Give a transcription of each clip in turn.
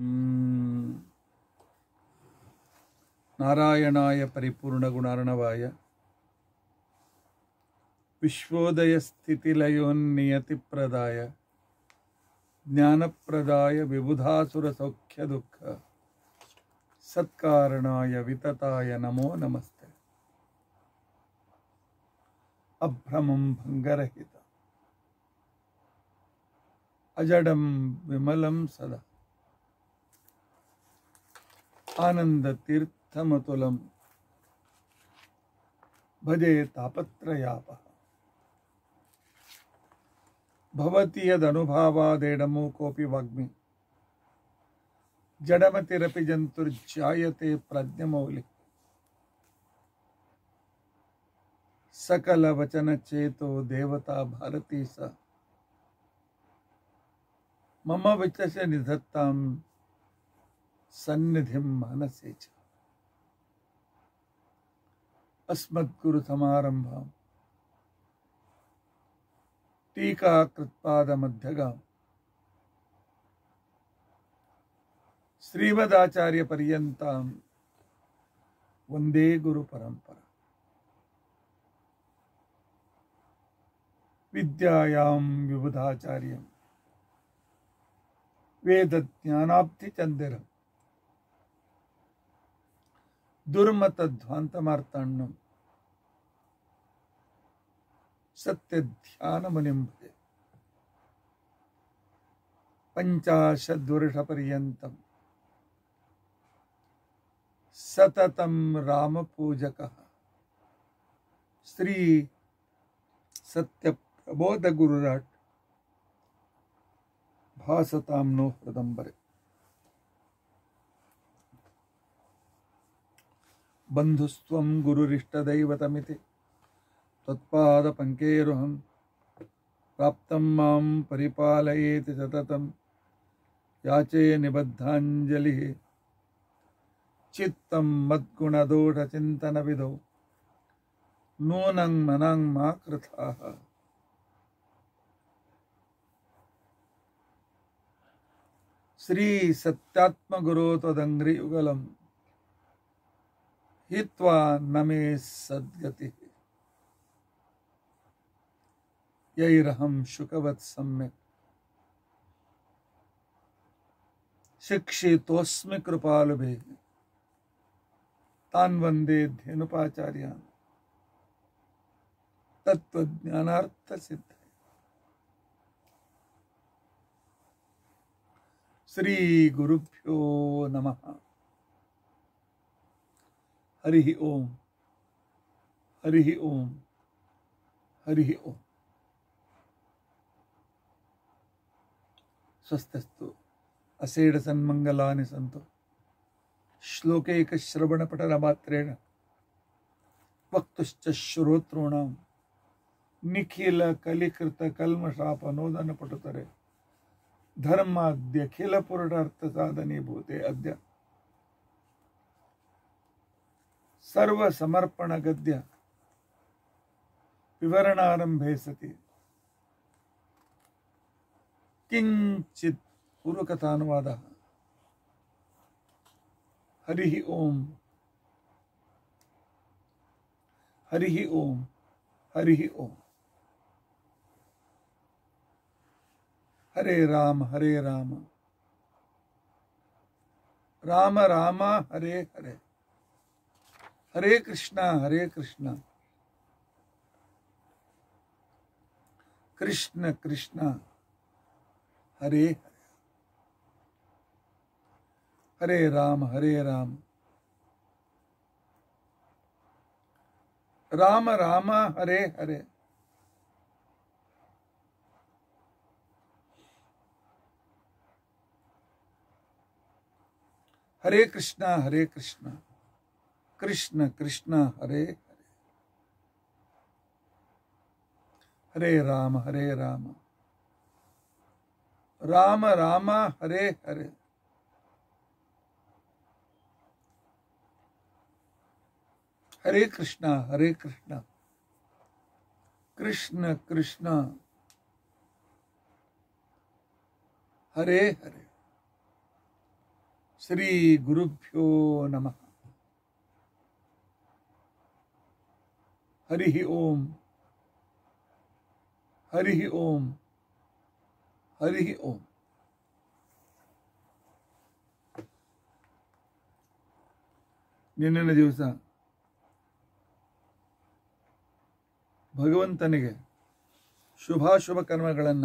म्, नारायणाय परिपूर्णगुणार्णवाय विश्वोदयस्थितिलयोन्नियतिप्रदाय ज्ञानप्रदाय विबुधासुरसौख्यदुःख सत्कारणाय वितताय नमो नमस्ते अभ्रमं भङ्गरहित अजडं विमलं सदा आनन्दतीर्थमतुलं भजे तापत्रयापः भवति यदनुभावादेडमो कोऽपि वाग्मि जडमतिरपि जन्तुर्जायते प्रज्ञमौलिः सकलवचनचेतो देवता भारती सा मम विचश निधत्तां सन्निधिं मनसि च अस्मद्गुरुसमारम्भां टीकाकृत्पादमध्यगाम् श्रीमदाचार्यपर्यन्तां वन्दे गुरुपरम्परा विद्यायां विबुधाचार्यं वेदज्ञानाब्धिचन्दिरम् दुर्मतध्वान्तमार्ताण्डम् सत्यध्यानमुनिं भजे पञ्चाशद्वर्षपर्यन्तं सततं रामपूजकः श्री सत्यप्रबोधगुरुराट् भासतां नो हृदम्बरे बन्धुस्त्वं गुरुरिष्टदैवतमिति त्वत्पादपङ्केरुहं प्राप्तं मां परिपालयेति सततं याचे निबद्धाञ्जलिः चित्तं मद्गुणदोषचिन्तनविधौ नूनं मनां मा कृथाः श्रीसत्यात्मगुरो त्वदङ्घ्रियुगलं हित्वा न मे सद्गतिः यैरहं शुकवत् सम्यक् शिक्षितोऽस्मि कृपालुभिः तान् वन्दे धेनुपाचार्यान् तत्त्वज्ञानार्थसिद्धे श्रीगुरुभ्यो नमः हरिः ओम् हरिः ओम् हरिः ओम् ಸ್ವಸ್ಥಸ್ತು ಅಸೇಡ ಸನ್ಮಂಗಲಾನಿ ಸಂತು ಶ್ಲೋಕೈಕಶ್ರವಣಪಠನ ಮಾತ್ರೇಣ ವಕ್ತುಶ್ಚ ಶ್ರೋತॄಣಾಂ ನಿಖಿಲ ಕಲಿಕೃತ ಕಲ್ಮಷಾಪನೋದನ ಪಟುತರೆ ಧರ್ಮಾದ್ಯಖಿಲ ಪುರುಷಾರ್ಥ ಸಾಧನೀಭೂತೆ ಅದ್ಯ ಸರ್ವ ಸಮರ್ಪಣ ಗದ್ಯ ವಿವರಣಾರಂಭೆ ಸತಿ किंचित पूर्वकथानुवाद हरि ओम हरि ओम हरि ओम हरे राम हरे राम राम राम हरे हरे हरे कृष्णा हरे कृष्णा कृष्ण कृष्ण हरे हरे राम हरे राम राम राम हरे हरे हरे कृष्णा हरे कृष्णा कृष्ण कृष्ण हरे हरे हरे राम हरे राम राम राम हरे हरे हरे कृष्णा हरे कृष्णा कृष्ण कृष्ण हरे हरे ಶ್ರೀ ಗುರುಭ್ಯೋ ನಮಃ ಹರಿ ಓಂ ಹರಿ ಓಂ ಹರಿ ಓಂ ನಿನ್ನಿನ ದಿವಸ ಭಗವಂತನಿಗೆ ಶುಭಾಶುಭ ಕರ್ಮಗಳನ್ನು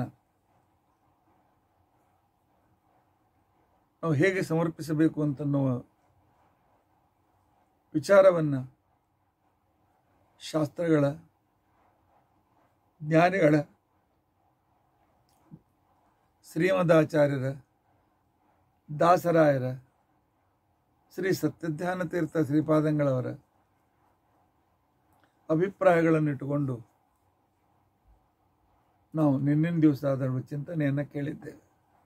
ನಾವು ಹೇಗೆ ಸಮರ್ಪಿಸಬೇಕು ಅಂತನ್ನುವ ವಿಚಾರವನ್ನು ಶಾಸ್ತ್ರಗಳ ಜ್ಞಾನಿಗಳ ಶ್ರೀಮದಾಚಾರ್ಯರ ದಾಸರಾಯರ ಶ್ರೀ ಸತ್ಯಧ್ಯಾನ ತೀರ್ಥ ಶ್ರೀಪಾದಂಗಳವರ ಅಭಿಪ್ರಾಯಗಳನ್ನು ಇಟ್ಟುಕೊಂಡು ನಾವು ನಿನ್ನಿನ ದಿವಸ ಅದರ ಚಿಂತನೆಯನ್ನು ಕೇಳಿದ್ದೇವೆ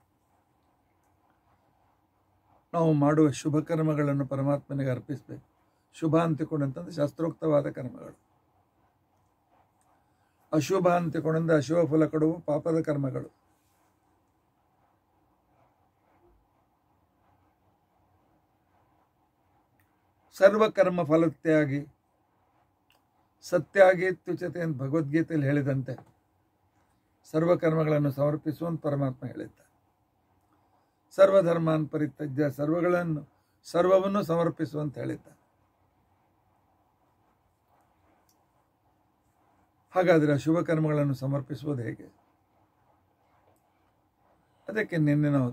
ನಾವು ಮಾಡುವ ಶುಭ ಕರ್ಮಗಳನ್ನು ಪರಮಾತ್ಮನಿಗೆ ಅರ್ಪಿಸಬೇಕು ಶುಭ ಅಂತಿಕೊಂಡಂತಂದ್ರೆ ಶಾಸ್ತ್ರೋಕ್ತವಾದ ಕರ್ಮಗಳು ಅಶುಭ ಅಂತಿಕೊಂಡಂದ್ರೆ ಅಶುಭ ಫಲ ಕೊಡುವ ಪಾಪದ ಕರ್ಮಗಳು ಸರ್ವಕರ್ಮ ಫಲತ್ಯಾಗಿ ಸತ್ಯಾಗಿ ತ್ಯುಚತೆ ಅಂತ ಭಗವದ್ಗೀತೆಯಲ್ಲಿ ಹೇಳಿದಂತೆ ಸರ್ವಕರ್ಮಗಳನ್ನು ಸಮರ್ಪಿಸುವಂತ ಪರಮಾತ್ಮ ಹೇಳಿದ್ದ ಸರ್ವಧರ್ಮಾನ್ ಪರಿತ್ಯಜ್ಯ ಸರ್ವಗಳನ್ನು ಸರ್ವವನ್ನು ಸಮರ್ಪಿಸುವಂತ ಹೇಳಿದ್ದ ಹಾಗಾದರೆ ಶುಭ ಕರ್ಮಗಳನ್ನು ಸಮರ್ಪಿಸುವುದು ಹೇಗೆ ಅದಕ್ಕೆ ನಿನ್ನೆ ನಾವು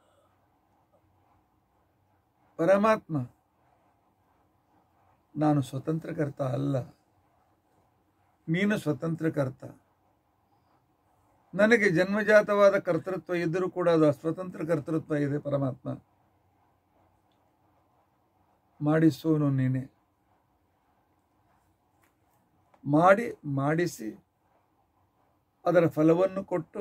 ಪರಮಾತ್ಮ ನಾನು ಸ್ವತಂತ್ರಕರ್ತ ಅಲ್ಲ ನೀನು ಸ್ವತಂತ್ರಕರ್ತ ನನಗೆ ಜನ್ಮಜಾತವಾದ ಕರ್ತೃತ್ವ ಇದ್ದರೂ ಕೂಡ ಅದು ಅಸ್ವತಂತ್ರ ಕರ್ತೃತ್ವ ಇದೆ ಪರಮಾತ್ಮ ಮಾಡಿಸೋನು ನೀನೆ ಮಾಡಿ ಮಾಡಿಸಿ ಅದರ ಫಲವನ್ನು ಕೊಟ್ಟು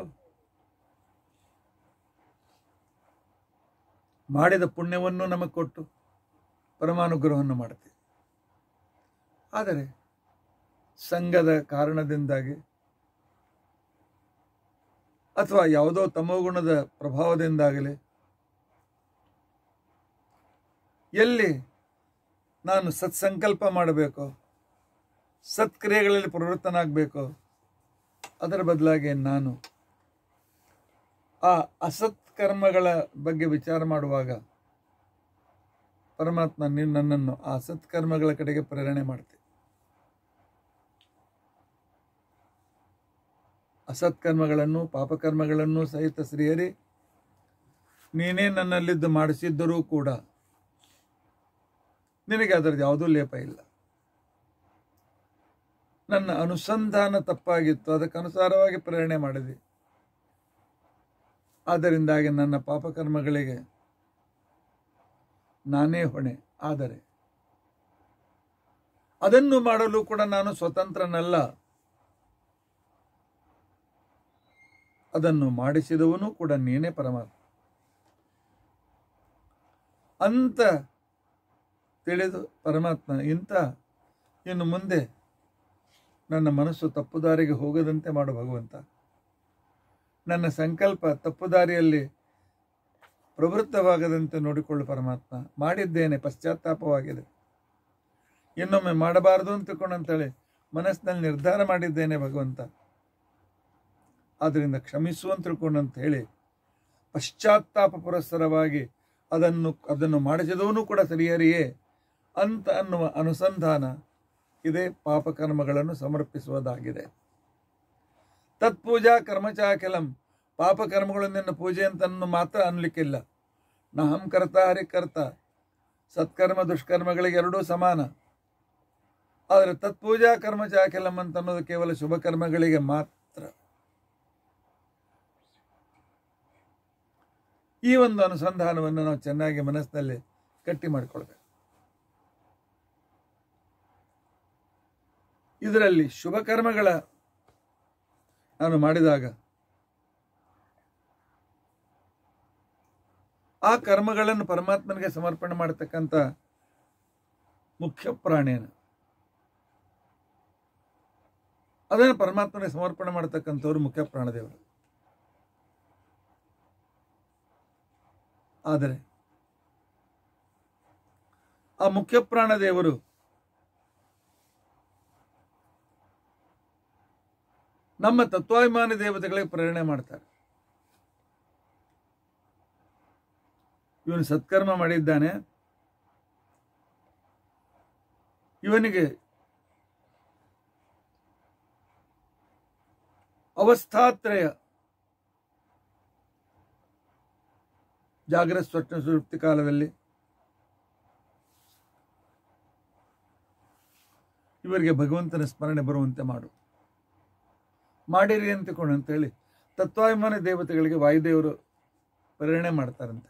ಮಾಡಿದ ಪುಣ್ಯವನ್ನು ನಮಗೆ ಕೊಟ್ಟು ಪರಮಾನುಗ್ರಹವನ್ನು ಮಾಡುತ್ತೆ ಆದರೆ ಸಂಘದ ಕಾರಣದಿಂದಾಗಿ ಅಥವಾ ಯಾವುದೋ ತಮೋಗುಣದ ಪ್ರಭಾವದಿಂದಾಗಲಿ ಎಲ್ಲಿ ನಾನು ಸತ್ಸಂಕಲ್ಪ ಮಾಡಬೇಕು ಸತ್ಕ್ರಿಯೆಗಳಲ್ಲಿ ಪ್ರವೃತ್ತನಾಗಬೇಕು ಅದರ ಬದಲಾಗಿ ನಾನು ಆ ಅಸತ್ಕರ್ಮಗಳ ಬಗ್ಗೆ ವಿಚಾರ ಮಾಡುವಾಗ ಪರಮಾತ್ಮ ನೀನು ನನ್ನನ್ನು ಆ ಸತ್ಕರ್ಮಗಳ ಕಡೆಗೆ ಪ್ರೇರಣೆ ಮಾಡ್ತೀನಿ ಅಸತ್ಕರ್ಮಗಳನ್ನು ಪಾಪಕರ್ಮಗಳನ್ನು ಸಹಿತ ಶ್ರೀಯರಿ ನೀನೇ ನನ್ನಲ್ಲಿದ್ದು ಮಾಡಿಸಿದ್ದರೂ ಕೂಡ ನಿನಗೆ ಅದರದ್ದು ಯಾವುದೂ ಲೇಪ ಇಲ್ಲ ನನ್ನ ಅನುಸಂಧಾನ ತಪ್ಪಾಗಿತ್ತು ಅದಕ್ಕನುಸಾರವಾಗಿ ಪ್ರೇರಣೆ ಮಾಡಿದೆ ಆದ್ದರಿಂದಾಗಿ ನನ್ನ ಪಾಪಕರ್ಮಗಳಿಗೆ ನಾನೇ ಹೊಣೆ ಆದರೆ ಅದನ್ನು ಮಾಡಲು ಕೂಡ ನಾನು ಸ್ವತಂತ್ರನಲ್ಲ ಅದನ್ನು ಮಾಡಿಸಿದವನು ಕೂಡ ನೀನೇ ಪರಮಾತ್ಮ ಅಂತ ತಿಳಿದು ಪರಮಾತ್ಮ ಇಂಥ ಇನ್ನು ಮುಂದೆ ನನ್ನ ಮನಸ್ಸು ತಪ್ಪುದಾರಿಗೆ ಹೋಗದಂತೆ ಮಾಡು ಭಗವಂತ ನನ್ನ ಸಂಕಲ್ಪ ತಪ್ಪುದಾರಿಯಲ್ಲಿ ಪ್ರವೃತ್ತವಾಗದಂತೆ ನೋಡಿಕೊಳ್ಳು ಪರಮಾತ್ಮ ಮಾಡಿದ್ದೇನೆ ಪಶ್ಚಾತ್ತಾಪವಾಗಿದೆ ಇನ್ನೊಮ್ಮೆ ಮಾಡಬಾರದು ಅಂತ ತಿಳ್ಕೊಂಡಂತೇಳಿ ಮನಸ್ಸಿನಲ್ಲಿ ನಿರ್ಧಾರ ಮಾಡಿದ್ದೇನೆ ಭಗವಂತ ಆದ್ದರಿಂದ ಕ್ಷಮಿಸು ಅಂತ ತಿಳ್ಕೊಂಡಂತ ಹೇಳಿ ಪಶ್ಚಾತ್ತಾಪ ಪುರಸ್ಸರವಾಗಿ ಅದನ್ನು ಅದನ್ನು ಮಾಡಿಸಿದವನು ಕೂಡ ಸರಿಯರಿಯೇ ಅಂತ ಅನ್ನುವ ಅನುಸಂಧಾನ ಇದೇ ಪಾಪಕರ್ಮಗಳನ್ನು ಸಮರ್ಪಿಸುವುದಾಗಿದೆ ತತ್ಪೂಜಾ ಕರ್ಮಚಾಖಿಲಂ ಪಾಪಕರ್ಮಗಳು ನಿನ್ನ ಪೂಜೆ ಅಂತನ್ನು ಮಾತ್ರ ಅನ್ಲಿಕ್ಕಿಲ್ಲ ನಹಂ ಕರ್ತ ಹರಿಕರ್ತ ಸತ್ಕರ್ಮ ದುಷ್ಕರ್ಮಗಳಿಗೆ ಎರಡೂ ಸಮಾನ ಆದರೆ ತತ್ಪೂಜಾ ಕರ್ಮಚಾಖಿಲಂ ಅಂತ ಅನ್ನೋದು ಕೇವಲ ಶುಭ ಕರ್ಮಗಳಿಗೆ ಮಾತ್ರ ಈ ಒಂದು ಅನುಸಂಧಾನವನ್ನು ನಾವು ಚೆನ್ನಾಗಿ ಮನಸ್ಸಿನಲ್ಲಿ ಗಟ್ಟಿ ಮಾಡಿಕೊಳ್ಬೇಕು ಇದರಲ್ಲಿ ಶುಭ ಕರ್ಮಗಳ ನಾನು ಮಾಡಿದಾಗ ಆ ಕರ್ಮಗಳನ್ನು ಪರಮಾತ್ಮನಿಗೆ ಸಮರ್ಪಣೆ ಮಾಡತಕ್ಕಂಥ ಮುಖ್ಯ ಪ್ರಾಣಿಯನ್ನು ಅದನ್ನು ಪರಮಾತ್ಮನಿಗೆ ಸಮರ್ಪಣೆ ಮಾಡತಕ್ಕಂಥವ್ರು ಮುಖ್ಯ ಪ್ರಾಣದೇವರು ಆದರೆ ಆ ಮುಖ್ಯ ಪ್ರಾಣ ದೇವರು ನಮ್ಮ ತತ್ವಾಭಿಮಾನಿ ದೇವತೆಗಳಿಗೆ ಪ್ರೇರಣೆ ಮಾಡ್ತಾರೆ ಇವನು ಸತ್ಕರ್ಮ ಮಾಡಿದ್ದಾನೆ ಇವನಿಗೆ ಅವಸ್ಥಾತ್ರಯ ಜಾಗ್ರತ ಸ್ವಪ್ನ ಸುಷುಪ್ತಿ ಕಾಲದಲ್ಲಿ ಇವರಿಗೆ ಭಗವಂತನ ಸ್ಮರಣೆ ಬರುವಂತೆ ಮಾಡು ಮಾಡಿರಿ ಅಂತಕೊಂಡು ಅಂತೇಳಿ ತತ್ವಾಭಿಮಾನಿ ದೇವತೆಗಳಿಗೆ ವಾಯುದೇವರು ಪ್ರೇರಣೆ ಮಾಡ್ತಾರಂತೆ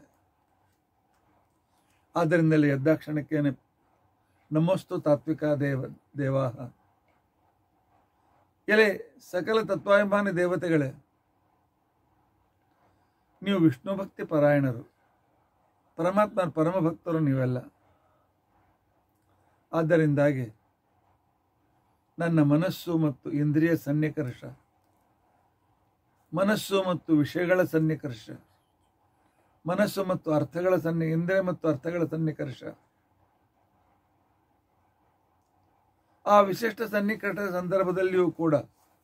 ಆದ್ದರಿಂದಲೇ ಎದ್ದಾಕ್ಷಣಕ್ಕೇನೆ ನಮೋಸ್ತು ತಾತ್ವಿಕ ದೇವ ದೇವಾಹ ಎಲೆ ಸಕಲ ತತ್ವಾಭಿಮಾನಿ ದೇವತೆಗಳೇ ನೀವು ವಿಷ್ಣು ಭಕ್ತಿ ಪರಾಯಣರು ಪರಮಾತ್ಮನ ಪರಮ ಭಕ್ತರು ನೀವೆಲ್ಲ ಆದ್ದರಿಂದಾಗಿ ನನ್ನ ಮನಸ್ಸು ಮತ್ತು ಇಂದ್ರಿಯ ಸನ್ನಿಕರ್ಷ ಮನಸ್ಸು ಮತ್ತು ವಿಷಯಗಳ ಸನ್ನಿಕರ್ಷ ಮನಸ್ಸು ಮತ್ತು ಅರ್ಥಗಳ ಸನ್ನಿ ಇಂದ್ರಿಯ ಮತ್ತು ಅರ್ಥಗಳ ಸನ್ನಿಕರ್ಷ ಆ ವಿಶಿಷ್ಟ ಸನ್ನಿಕಟ ಸಂದರ್ಭದಲ್ಲಿಯೂ ಕೂಡ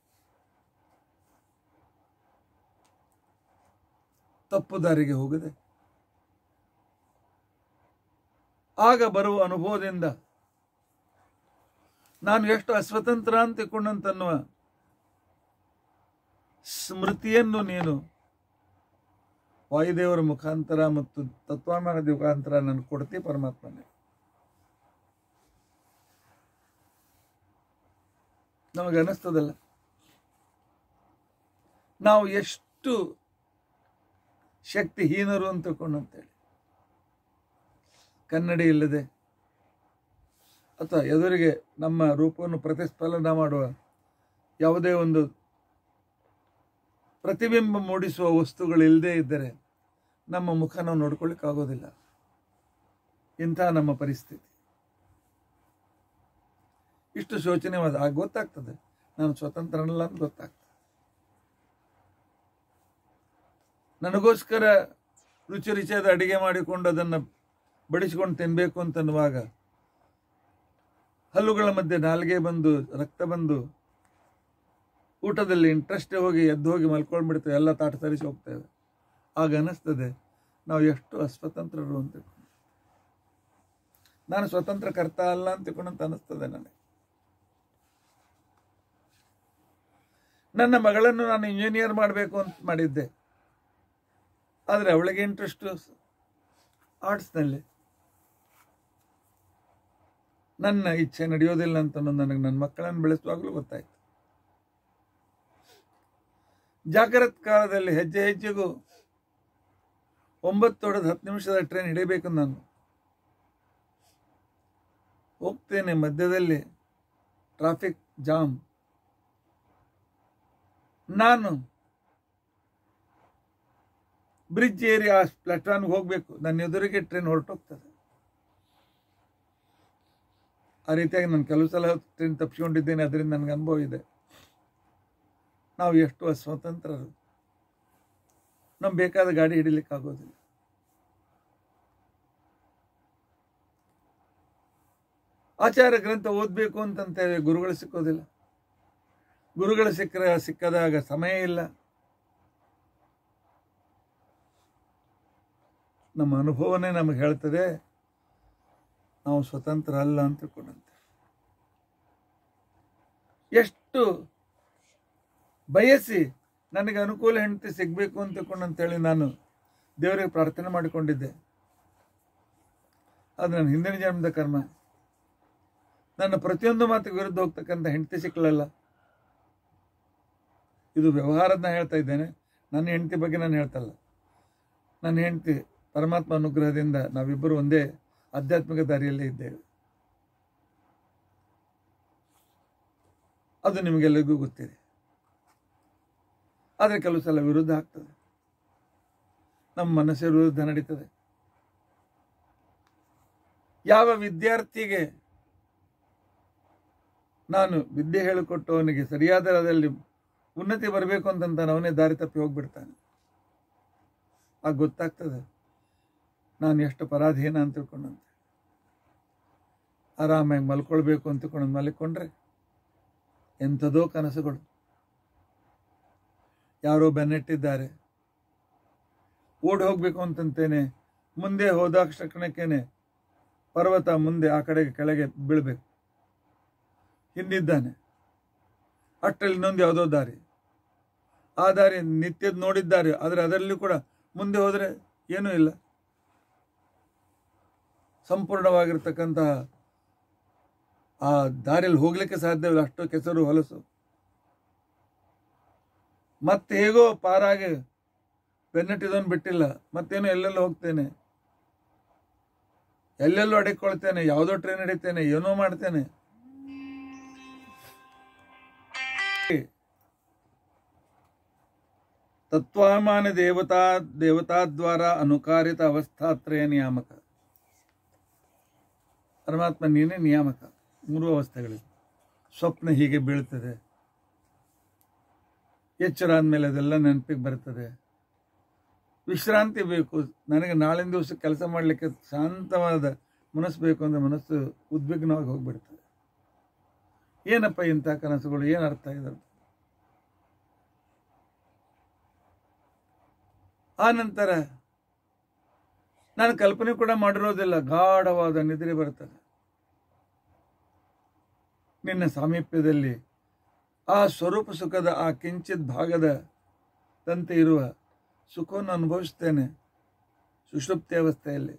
ತಪ್ಪು ದಾರಿಗೆ ಹೋಗದೆ ಆಗ ಬರುವ ಅನುಭವದಿಂದ ನಾನು ಎಷ್ಟು ಅಸ್ವತಂತ್ರ ಅಂತ ತಿಳ್ಕೊಂಡಂತನ್ನುವ ಸ್ಮೃತಿಯನ್ನು ನೀನು ವಾಯುದೇವರ ಮುಖಾಂತರ ಮತ್ತು ತತ್ವಾಮಾನ ಮುಖಾಂತರ ನನಗೆ ಕೊಡ್ತಿ ಪರಮಾತ್ಮನೇ ನಮಗೆ ಅನಿಸ್ತದಲ್ಲ ನಾವು ಎಷ್ಟು ಶಕ್ತಿಹೀನರು ಅಂತ ತಿಳ್ಕೊಂಡು ಅಂತೇಳಿ ಕನ್ನಡಿ ಇಲ್ಲದೆ ಅಥವಾ ಎದುರಿಗೆ ನಮ್ಮ ರೂಪವನ್ನು ಪ್ರತಿಸ್ಫಲನ ಮಾಡುವ ಯಾವುದೇ ಒಂದು ಪ್ರತಿಬಿಂಬ ಮೂಡಿಸುವ ವಸ್ತುಗಳು ಇಲ್ಲದೇ ಇದ್ದರೆ ನಮ್ಮ ಮುಖ ನಾವು ನೋಡ್ಕೊಳ್ಳಿಕ್ಕಾಗೋದಿಲ್ಲ ಇಂಥ ನಮ್ಮ ಪರಿಸ್ಥಿತಿ ಇಷ್ಟು ಶೋಚನೀಯವಾದ ಆಗ ಗೊತ್ತಾಗ್ತದೆ ನಾನು ಸ್ವತಂತ್ರನಲ್ಲ ಅಂತ ಗೊತ್ತಾಗ್ತದೆ ನನಗೋಸ್ಕರ ರುಚಿ ರುಚಿಯಾದ ಅಡಿಗೆ ಮಾಡಿಕೊಂಡು ಅದನ್ನು ಬಡಿಸಿಕೊಂಡು ತಿನ್ನಬೇಕು ಅಂತನ್ನುವಾಗ ಹಲ್ಲುಗಳ ಮಧ್ಯೆ ನಾಲ್ಗೆ ಬಂದು ರಕ್ತ ಬಂದು ಊಟದಲ್ಲಿ ಇಂಟ್ರೆಸ್ಟೇ ಹೋಗಿ ಎದ್ದು ಹೋಗಿ ಮಲ್ಕೊಂಡ್ಬಿಡ್ತೇವೆ ಎಲ್ಲ ತಾಟ ಸರಿಸಿ ಹೋಗ್ತೇವೆ ಆಗ ಅನಿಸ್ತದೆ ನಾವು ಎಷ್ಟು ಅಸ್ವತಂತ್ರರು ಅಂತ ತಿಳ್ಕೊಂಡು. ನಾನು ಸ್ವತಂತ್ರ ಕರ್ತ ಅಲ್ಲ ಅಂತ ತಿಳ್ಕೊಂಡಂತ ಅನಿಸ್ತದೆ ನನಗೆ ನನ್ನ ಮಗಳನ್ನು ನಾನು ಇಂಜಿನಿಯರ್ ಮಾಡಬೇಕು ಅಂತ ಮಾಡಿದ್ದೆ ಆದರೆ ಅವಳಿಗೆ ಇಂಟ್ರೆಸ್ಟ್ ಆರ್ಟ್ಸ್ನಲ್ಲಿ ನನ್ನ ಇಚ್ಛೆ ನಡೆಯೋದಿಲ್ಲ ಅಂತ ಅನ್ನೋದು ನನಗೆ ನನ್ನ ಮಕ್ಕಳನ್ನು ಬೆಳೆಸುವಾಗಲೂ ಗೊತ್ತಾಯ್ತು ಜಾಗ್ರತ್ ಕಾಲದಲ್ಲಿ ಹೆಜ್ಜೆ ಹೆಜ್ಜೆಗೂ ಒಂಬತ್ತು ಹೊಡೆದು ಹತ್ತು ನಿಮಿಷದ ಟ್ರೈನ್ ಹಿಡಿಬೇಕು ನಾನು ಹೋಗ್ತೇನೆ ಮಧ್ಯದಲ್ಲಿ ಟ್ರಾಫಿಕ್ ಜಾಮ್ ನಾನು ಬ್ರಿಡ್ಜ್ ಏರಿ ಆ ಪ್ಲಾಟ್ಫಾರ್ಮ್ಗೆ ಹೋಗಬೇಕು ನನ್ನ ಎದುರಿಗೆ ಟ್ರೈನ್ ಹೊರಟೋಗ್ತದೆ ಆ ರೀತಿಯಾಗಿ ನಾನು ಕೆಲವು ಸಲ ಟ್ರೈನ್ ತಪ್ಪಿಸ್ಕೊಂಡಿದ್ದೇನೆ ಅದರಿಂದ ನನಗೆ ಅನುಭವ ಇದೆ ನಾವು ಎಷ್ಟು ಅಸ್ವತಂತ್ರರು ನಮ್ಗೆ ಬೇಕಾದ ಗಾಡಿ ಹಿಡಿಲಿಕ್ಕೆ ಆಗೋದಿಲ್ಲ ಆಚಾರ ಗ್ರಂಥ ಓದಬೇಕು ಅಂತಂತೇವೆ ಗುರುಗಳು ಸಿಕ್ಕೋದಿಲ್ಲ ಗುರುಗಳು ಸಿಕ್ಕರೆ ಸಿಕ್ಕದಾಗ ಸಮಯ ಇಲ್ಲ ನಮ್ಮ ಅನುಭವನೇ ನಮಗೆ ಹೇಳ್ತದೆ ನಾವು ಸ್ವತಂತ್ರ ಅಲ್ಲ ಅಂತ ತಿಳ್ಕೊಂಡಂತೆ ಎಷ್ಟು ಬಯಸಿ ನನಗೆ ಅನುಕೂಲ ಹೆಂಡತಿ ಸಿಗಬೇಕು ಅಂತ ತಿಳ್ಕೊಂಡಂತೇಳಿ ನಾನು ದೇವರಿಗೆ ಪ್ರಾರ್ಥನೆ ಮಾಡಿಕೊಂಡಿದ್ದೆ ಅದು ನನ್ನ ಹಿಂದಿನ ಜನ್ಮದ ಕರ್ಮ ನನ್ನ ಪ್ರತಿಯೊಂದು ಮಾತಿಗೆ ವಿರುದ್ಧ ಹೋಗ್ತಕ್ಕಂಥ ಹೆಂಡತಿ ಸಿಕ್ಕಲಲ್ಲ ಇದು ವ್ಯವಹಾರದನ್ನ ಹೇಳ್ತಾ ಇದ್ದೇನೆ ನನ್ನ ಹೆಂಡತಿ ಬಗ್ಗೆ ನಾನು ಹೇಳ್ತಲ್ಲ ನನ್ನ ಹೆಂಡತಿ ಪರಮಾತ್ಮ ಅನುಗ್ರಹದಿಂದ ನಾವಿಬ್ಬರು ಒಂದೇ ಆಧ್ಯಾತ್ಮಿಕ ದಾರಿಯಲ್ಲೇ ಇದ್ದೇವೆ ಅದು ನಿಮಗೆಲ್ಲರಿಗೂ ಗೊತ್ತಿದೆ ಆದರೆ ಕೆಲವು ಸಲ ವಿರುದ್ಧ ಆಗ್ತದೆ ನಮ್ಮ ಮನಸ್ಸೇ ವಿರುದ್ಧ ನಡೀತದೆ ಯಾವ ವಿದ್ಯಾರ್ಥಿಗೆ ನಾನು ವಿದ್ಯೆ ಹೇಳಿಕೊಟ್ಟು ಅವನಿಗೆ ಸರಿಯಾದ ಅದರಲ್ಲಿ ಉನ್ನತಿ ಬರಬೇಕು ಅಂತಂತ ಅವನೇ ದಾರಿ ತಪ್ಪಿ ಹೋಗ್ಬಿಡ್ತಾನೆ ಆಗ ಗೊತ್ತಾಗ್ತದೆ ನಾನು ಎಷ್ಟು ಪರಾಧೀನ ಅಂತ ತಿಳ್ಕೊಂಡಂತೆ ಆರಾಮಾಗಿ ಮಲ್ಕೊಳ್ಬೇಕು ಅಂತಕೊಂಡು ಮಲ್ಕೊಂಡ್ರೆ ಎಂಥದೋ ಕನಸುಗಳು ಯಾರೋ ಬೆನ್ನಟ್ಟಿದ್ದಾರೆ ಓಡಿ ಹೋಗ್ಬೇಕು ಅಂತಂತೇನೆ ಮುಂದೆ ಹೋದಾಕ್ಷಣಕ್ಕೇನೆ ಪರ್ವತ ಮುಂದೆ ಆ ಕಡೆಗೆ ಕೆಳಗೆ ಬೀಳ್ಬೇಕು ಹಿಂದಿದ್ದಾನೆ ಅಷ್ಟರಲ್ಲಿ ಇನ್ನೊಂದು ಯಾವುದೋ ದಾರಿ ಆ ದಾರಿ ನಿತ್ಯದ ನೋಡಿದ್ದಾರೆ ಆದರೆ ಅದರಲ್ಲಿ ಕೂಡ ಮುಂದೆ ಹೋದರೆ ಏನೂ ಇಲ್ಲ ಸಂಪೂರ್ಣವಾಗಿರ್ತಕ್ಕಂತಹ ಆ ದಾರಿಯಲ್ಲಿ ಹೋಗ್ಲಿಕ್ಕೆ ಸಾಧ್ಯವಿಲ್ಲ ಅಷ್ಟು ಕೆಸರು ಹೊಲಸು ಮತ್ತೆ ಹೇಗೋ ಪಾರಾಗಿ ಬೆನ್ನಟ್ಟಿದವನು ಬಿಟ್ಟಿಲ್ಲ ಮತ್ತೇನೋ ಎಲ್ಲೆಲ್ಲೋ ಹೋಗ್ತೇನೆ ಎಲ್ಲೆಲ್ಲೋ ಅಡಿಕೊಳ್ತೇನೆ ಯಾವುದೋ ಟ್ರೈನ್ ಹಿಡಿತೇನೆ ಏನೋ ಮಾಡ್ತೇನೆ ತತ್ವಾಮಾನ ದೇವತಾ ದೇವತಾದ್ವಾರ ಅನುಕಾರಿತ ಅವಸ್ಥಾತ್ರಯ ನಿಯಾಮಕ ಪರಮಾತ್ಮ ನೀನೇ ನಿಯಾಮಕ ಮೂರು ಅವಸ್ಥೆಗಳಿವೆ ಸ್ವಪ್ನ ಹೀಗೆ ಬೀಳ್ತದೆ ಎಚ್ಚರ ಆದ್ಮೇಲೆ ಅದೆಲ್ಲ ನೆನಪಿಗೆ ಬರ್ತದೆ ವಿಶ್ರಾಂತಿ ಬೇಕು ನನಗೆ ನಾಳಿನ ದಿವಸ ಕೆಲಸ ಮಾಡಲಿಕ್ಕೆ ಶಾಂತವಾದ ಮನಸ್ಸು ಬೇಕು ಅಂದರೆ ಮನಸ್ಸು ಉದ್ವಿಗ್ನವಾಗಿ ಹೋಗ್ಬಿಡ್ತದೆ ಏನಪ್ಪ ಇಂಥ ಕನಸುಗಳು ಏನು ಅರ್ಥ ಇದೆ ಆ ನಂತರ ನಾನು ಕಲ್ಪನೆ ಕೂಡ ಮಾಡಿರೋದಿಲ್ಲ ಗಾಢವಾದ ನಿದ್ರೆ ಬರ್ತದೆ ನಿನ್ನ ಸಾಮೀಪ್ಯದಲ್ಲಿ ಆ ಸ್ವರೂಪ ಸುಖದ ಆ ಕಿಂಚಿತ್ ಭಾಗದ ತಂತೆ ಇರುವ ಸುಖವನ್ನು ಅನುಭವಿಸ್ತೇನೆ ಸುಷುಪ್ತಿ ಅವಸ್ಥೆಯಲ್ಲಿ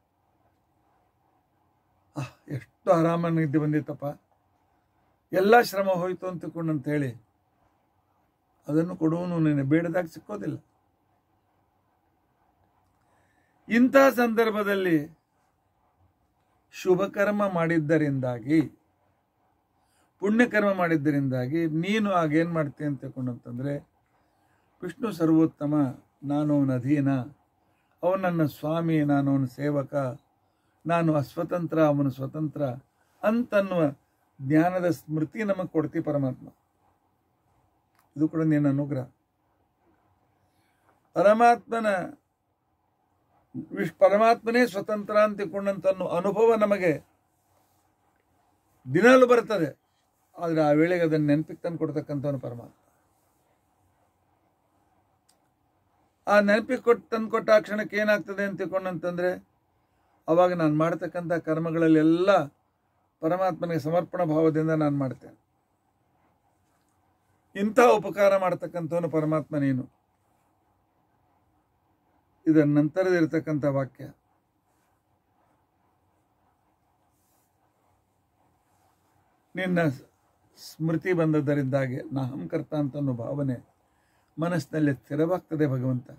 ಆಹ್ ಎಷ್ಟು ಆರಾಮ ನಿದ್ದೆ ಬಂದಿತ್ತಪ್ಪ ಎಲ್ಲ ಶ್ರಮ ಹೋಯ್ತು ಅಂತ ಹೇಳಿ ಅದನ್ನು ಕೊಡುವನು ನಿನ್ನೆ ಬೇಡದಾಗ ಸಿಕ್ಕೋದಿಲ್ಲ ಇಂಥ ಸಂದರ್ಭದಲ್ಲಿ ಶುಭ ಕರ್ಮ ಮಾಡಿದ್ದರಿಂದಾಗಿ ಪುಣ್ಯಕರ್ಮ ಮಾಡಿದ್ದರಿಂದಾಗಿ ನೀನು ಆಗೇನು ಮಾಡ್ತೀಯ ಅಂತ ತಿಳ್ಕೊಂಡಂತಂದರೆ ವಿಷ್ಣು ಸರ್ವೋತ್ತಮ ನಾನು ಅವನ ಅಧೀನ ಅವನು ನನ್ನ ಸ್ವಾಮಿ ನಾನು ಅವನ ಸೇವಕ ನಾನು ಅಸ್ವತಂತ್ರ ಅವನು ಸ್ವತಂತ್ರ ಅಂತನ್ನುವ ಜ್ಞಾನದ ಸ್ಮೃತಿ ನಮಗೆ ಕೊಡ್ತಿ ಪರಮಾತ್ಮ ಇದು ಕೂಡ ನಿನ್ನ ಅನುಗ್ರಹ ಪರಮಾತ್ಮನ ವಿಶ್ ಪರಮಾತ್ಮನೇ ಸ್ವತಂತ್ರ ಅಂತ ತಿಳ್ಕೊಂಡಂತ ಅನುಭವ ನಮಗೆ ದಿನಾಲು ಬರ್ತದೆ ಆದರೆ ಆ ವೇಳೆಗೆ ಅದನ್ನು ನೆನಪಿಗೆ ತಂದು ಕೊಡ್ತಕ್ಕಂಥವನು ಪರಮಾತ್ಮ ಆ ನೆನಪಿಗೆ ಕೊಟ್ಟು ತಂದು ಕೊಟ್ಟ ಆ ಕ್ಷಣಕ್ಕೆ ಏನಾಗ್ತದೆ ಅಂತ ತಿಳ್ಕೊಂಡಂತಂದ್ರೆ ಅವಾಗ ನಾನು ಮಾಡ್ತಕ್ಕಂಥ ಕರ್ಮಗಳಲ್ಲೆಲ್ಲ ಪರಮಾತ್ಮನಿಗೆ ಸಮರ್ಪಣಾ ಭಾವದಿಂದ ನಾನು ಮಾಡ್ತೇನೆ ಇಂಥ ಉಪಕಾರ ಮಾಡ್ತಕ್ಕಂಥವನು ಪರಮಾತ್ಮ ನೀನು ಇದರ ನಂತರದಿರತಕ್ಕಂಥ ವಾಕ್ಯ ನಿನ್ನ ಸ್ಮೃತಿ ಬಂದದರಿಂದಾಗಿ ನಾಹಂಕರ್ತ ಅಂತ ಅನ್ನೋ ಭಾವನೆ ಮನಸ್ಸಿನಲ್ಲಿ ಸ್ಥಿರವಾಗ್ತದೆ ಭಗವಂತ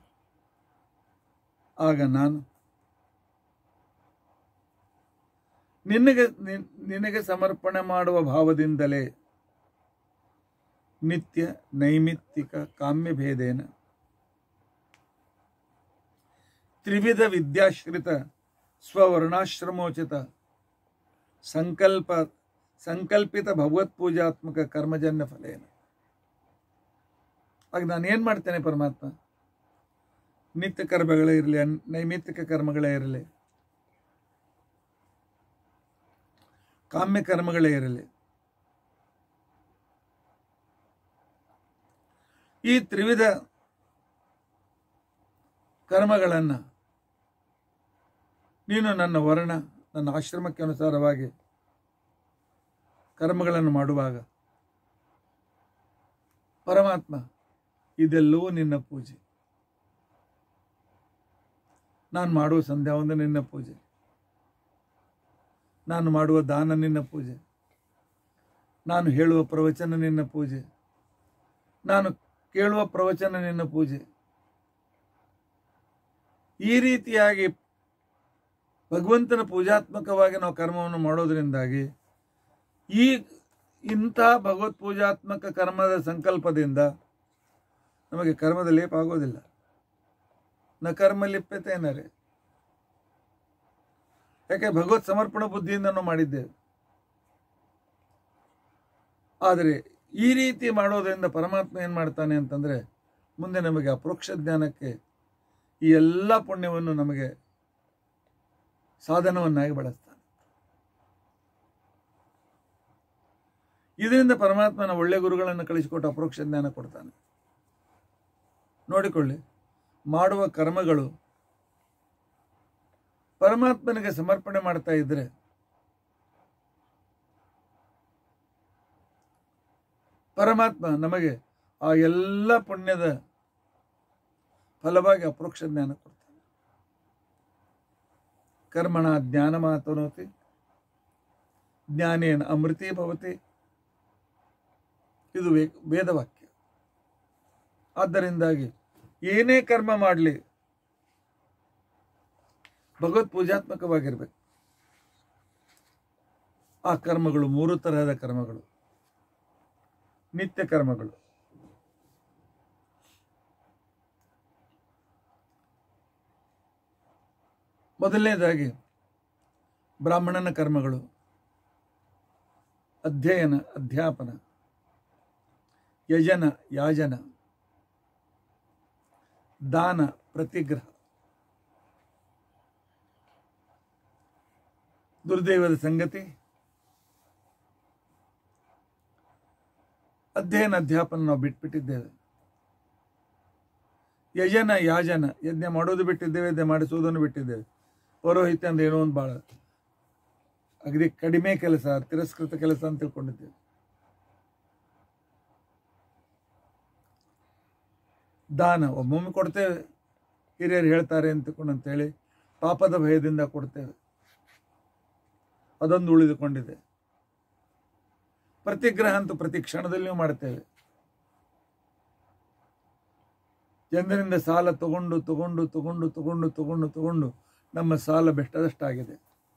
ಆಗ ನಾನು ನಿನಗೆ ನಿನಗೆ ಸಮರ್ಪಣೆ ಮಾಡುವ ಭಾವದಿಂದಲೇ ನಿತ್ಯ ನೈಮಿತ್ತಿಕ ಕಾಮ್ಯ ಭೇದೇನ ತ್ರಿವಿಧ ವಿದ್ಯಾಶ್ರಿತ ಸ್ವವರ್ಣಾಶ್ರಮೋಚಿತ ಸಂಕಲ್ಪ ಸಂಕಲ್ಪಿತ ಭಗವತ್ ಪೂಜಾತ್ಮಕ ಕರ್ಮಜನ್ಯ ಫಲೇನ ಆಗ ನಾನು ಏನು ಮಾಡ್ತೇನೆ ಪರಮಾತ್ಮ ನಿತ್ಯ ಕರ್ಮಗಳೇ ಇರಲಿ ನೈಮಿತ್ತಿಕ ಕರ್ಮಗಳೇ ಇರಲಿ ಕಾಮ್ಯ ಕರ್ಮಗಳೇ ಇರಲಿ ಈ ತ್ರಿವಿಧ ಕರ್ಮಗಳನ್ನು ನೀನು ನನ್ನ ವರ್ಣ ನನ್ನ ಆಶ್ರಮಕ್ಕೆ ಅನುಸಾರವಾಗಿ ಕರ್ಮಗಳನ್ನು ಮಾಡುವಾಗ ಪರಮಾತ್ಮ ಇದೆಲ್ಲವೂ ನಿನ್ನ ಪೂಜೆ ನಾನು ಮಾಡುವ ಸಂಧ್ಯಾ ಒಂದು ನಿನ್ನ ಪೂಜೆ ನಾನು ಮಾಡುವ ದಾನ ನಿನ್ನ ಪೂಜೆ ನಾನು ಹೇಳುವ ಪ್ರವಚನ ನಿನ್ನ ಪೂಜೆ ನಾನು ಕೇಳುವ ಪ್ರವಚನ ನಿನ್ನ ಪೂಜೆ ಈ ರೀತಿಯಾಗಿ ಭಗವಂತನ ಪೂಜಾತ್ಮಕವಾಗಿ ನಾವು ಕರ್ಮವನ್ನು ಮಾಡೋದ್ರಿಂದಾಗಿ ಈ ಇಂಥ ಭಗವತ್ ಪೂಜಾತ್ಮಕ ಕರ್ಮದ ಸಂಕಲ್ಪದಿಂದ ನಮಗೆ ಕರ್ಮದ ಲೇಪ ಆಗೋದಿಲ್ಲ ನ ಕರ್ಮ ಲಿಪ್ಯತೆ ಏನರೇ ಯಾಕೆ ಭಗವತ್ ಸಮರ್ಪಣ ಬುದ್ಧಿಯಿಂದ ನಾವು ಮಾಡಿದ್ದೇವೆ ಆದರೆ ಈ ರೀತಿ ಮಾಡೋದ್ರಿಂದ ಪರಮಾತ್ಮ ಏನು ಮಾಡ್ತಾನೆ ಅಂತಂದರೆ ಮುಂದೆ ನಮಗೆ ಅಪರೋಕ್ಷ ಜ್ಞಾನಕ್ಕೆ ಈ ಎಲ್ಲ ಪುಣ್ಯವನ್ನು ನಮಗೆ ಸಾಧನವನ್ನಾಗಿ ಬಳಸ್ತಾನೆ ಇದರಿಂದ ಪರಮಾತ್ಮನ ಒಳ್ಳೆ ಗುರುಗಳನ್ನು ಕಳಿಸಿಕೊಟ್ಟು ಅಪರೋಕ್ಷ ಜ್ಞಾನ ಕೊಡ್ತಾನೆ ನೋಡಿಕೊಳ್ಳಿ ಮಾಡುವ ಕರ್ಮಗಳು ಪರಮಾತ್ಮನಿಗೆ ಸಮರ್ಪಣೆ ಮಾಡ್ತಾ ಇದ್ರೆ ಪರಮಾತ್ಮ ನಮಗೆ ಆ ಎಲ್ಲ ಪುಣ್ಯದ ಫಲವಾಗಿ ಅಪರೋಕ್ಷ ಜ್ಞಾನ ಕೊಡ್ತಾನೆ ಕರ್ಮಣ ಜ್ಞಾನ ಮಾತನೋತಿ ಜ್ಞಾನೇನ ಅಮೃತಿ ಭವತಿ ಇದು ವೇ- ವೇದವಾಕ್ಯ ಆದ್ದರಿಂದಾಗಿ ಏನೇ ಕರ್ಮ ಮಾಡಲಿ ಭಗವತ್ ಪೂಜಾತ್ಮಕವಾಗಿರ್ಬೇಕು ಆ ಕರ್ಮಗಳು ಮೂರು ತರಹದ ಕರ್ಮಗಳು ನಿತ್ಯ ಕರ್ಮಗಳು ಮೊದಲನೇದಾಗಿ ಬ್ರಾಹ್ಮಣನ ಕರ್ಮಗಳು ಅಧ್ಯಯನ ಅಧ್ಯಾಪನ ಯಜನ ಯಾಜನ ದಾನ ಪ್ರತಿಗ್ರಹ ದುರ್ದೈವದ ಸಂಗತಿ ಅಧ್ಯಯನ ಅಧ್ಯಾಪನ ನಾವು ಬಿಟ್ಬಿಟ್ಟಿದ್ದೇವೆ ಯಜನ ಯಾಜನ ಯಜ್ಞ ಮಾಡೋದು ಬಿಟ್ಟಿದ್ದೇವೆ ಯಜ್ಞ ಮಾಡಿಸುವುದನ್ನು ಬಿಟ್ಟಿದ್ದೇವೆ ಪೌರೋಹಿತ್ಯ ಅಂದ್ರೆ ಏನೋ ಒಂದು ಭಾಳ ಅಗದಿ ಕಡಿಮೆ ಕೆಲಸ ತಿರಸ್ಕೃತ ಕೆಲಸ ಅಂತ ತಿಳ್ಕೊಂಡಿದ್ದೇವೆ ದಾನ ಒಮ್ಮೊಮ್ಮೆ ಕೊಡ್ತೇವೆ ಹಿರಿಯರು ಹೇಳ್ತಾರೆ ಅಂತಕೊಂಡು ಅಂತೇಳಿ ಪಾಪದ ಭಯದಿಂದ ಕೊಡ್ತೇವೆ ಅದೊಂದು ಉಳಿದುಕೊಂಡಿದೆ ಪ್ರತಿಗ್ರಹ ಅಂತೂ ಪ್ರತಿ ಕ್ಷಣದಲ್ಲಿಯೂ ಮಾಡ್ತೇವೆ ಜನರಿಂದ ಸಾಲ ತಗೊಂಡು ತಗೊಂಡು ತಗೊಂಡು ತಗೊಂಡು ತಗೊಂಡು ತಗೊಂಡು ನಮ್ಮ ಸಾಲ ಬೆಷ್ಟದಷ್ಟಾಗಿದೆ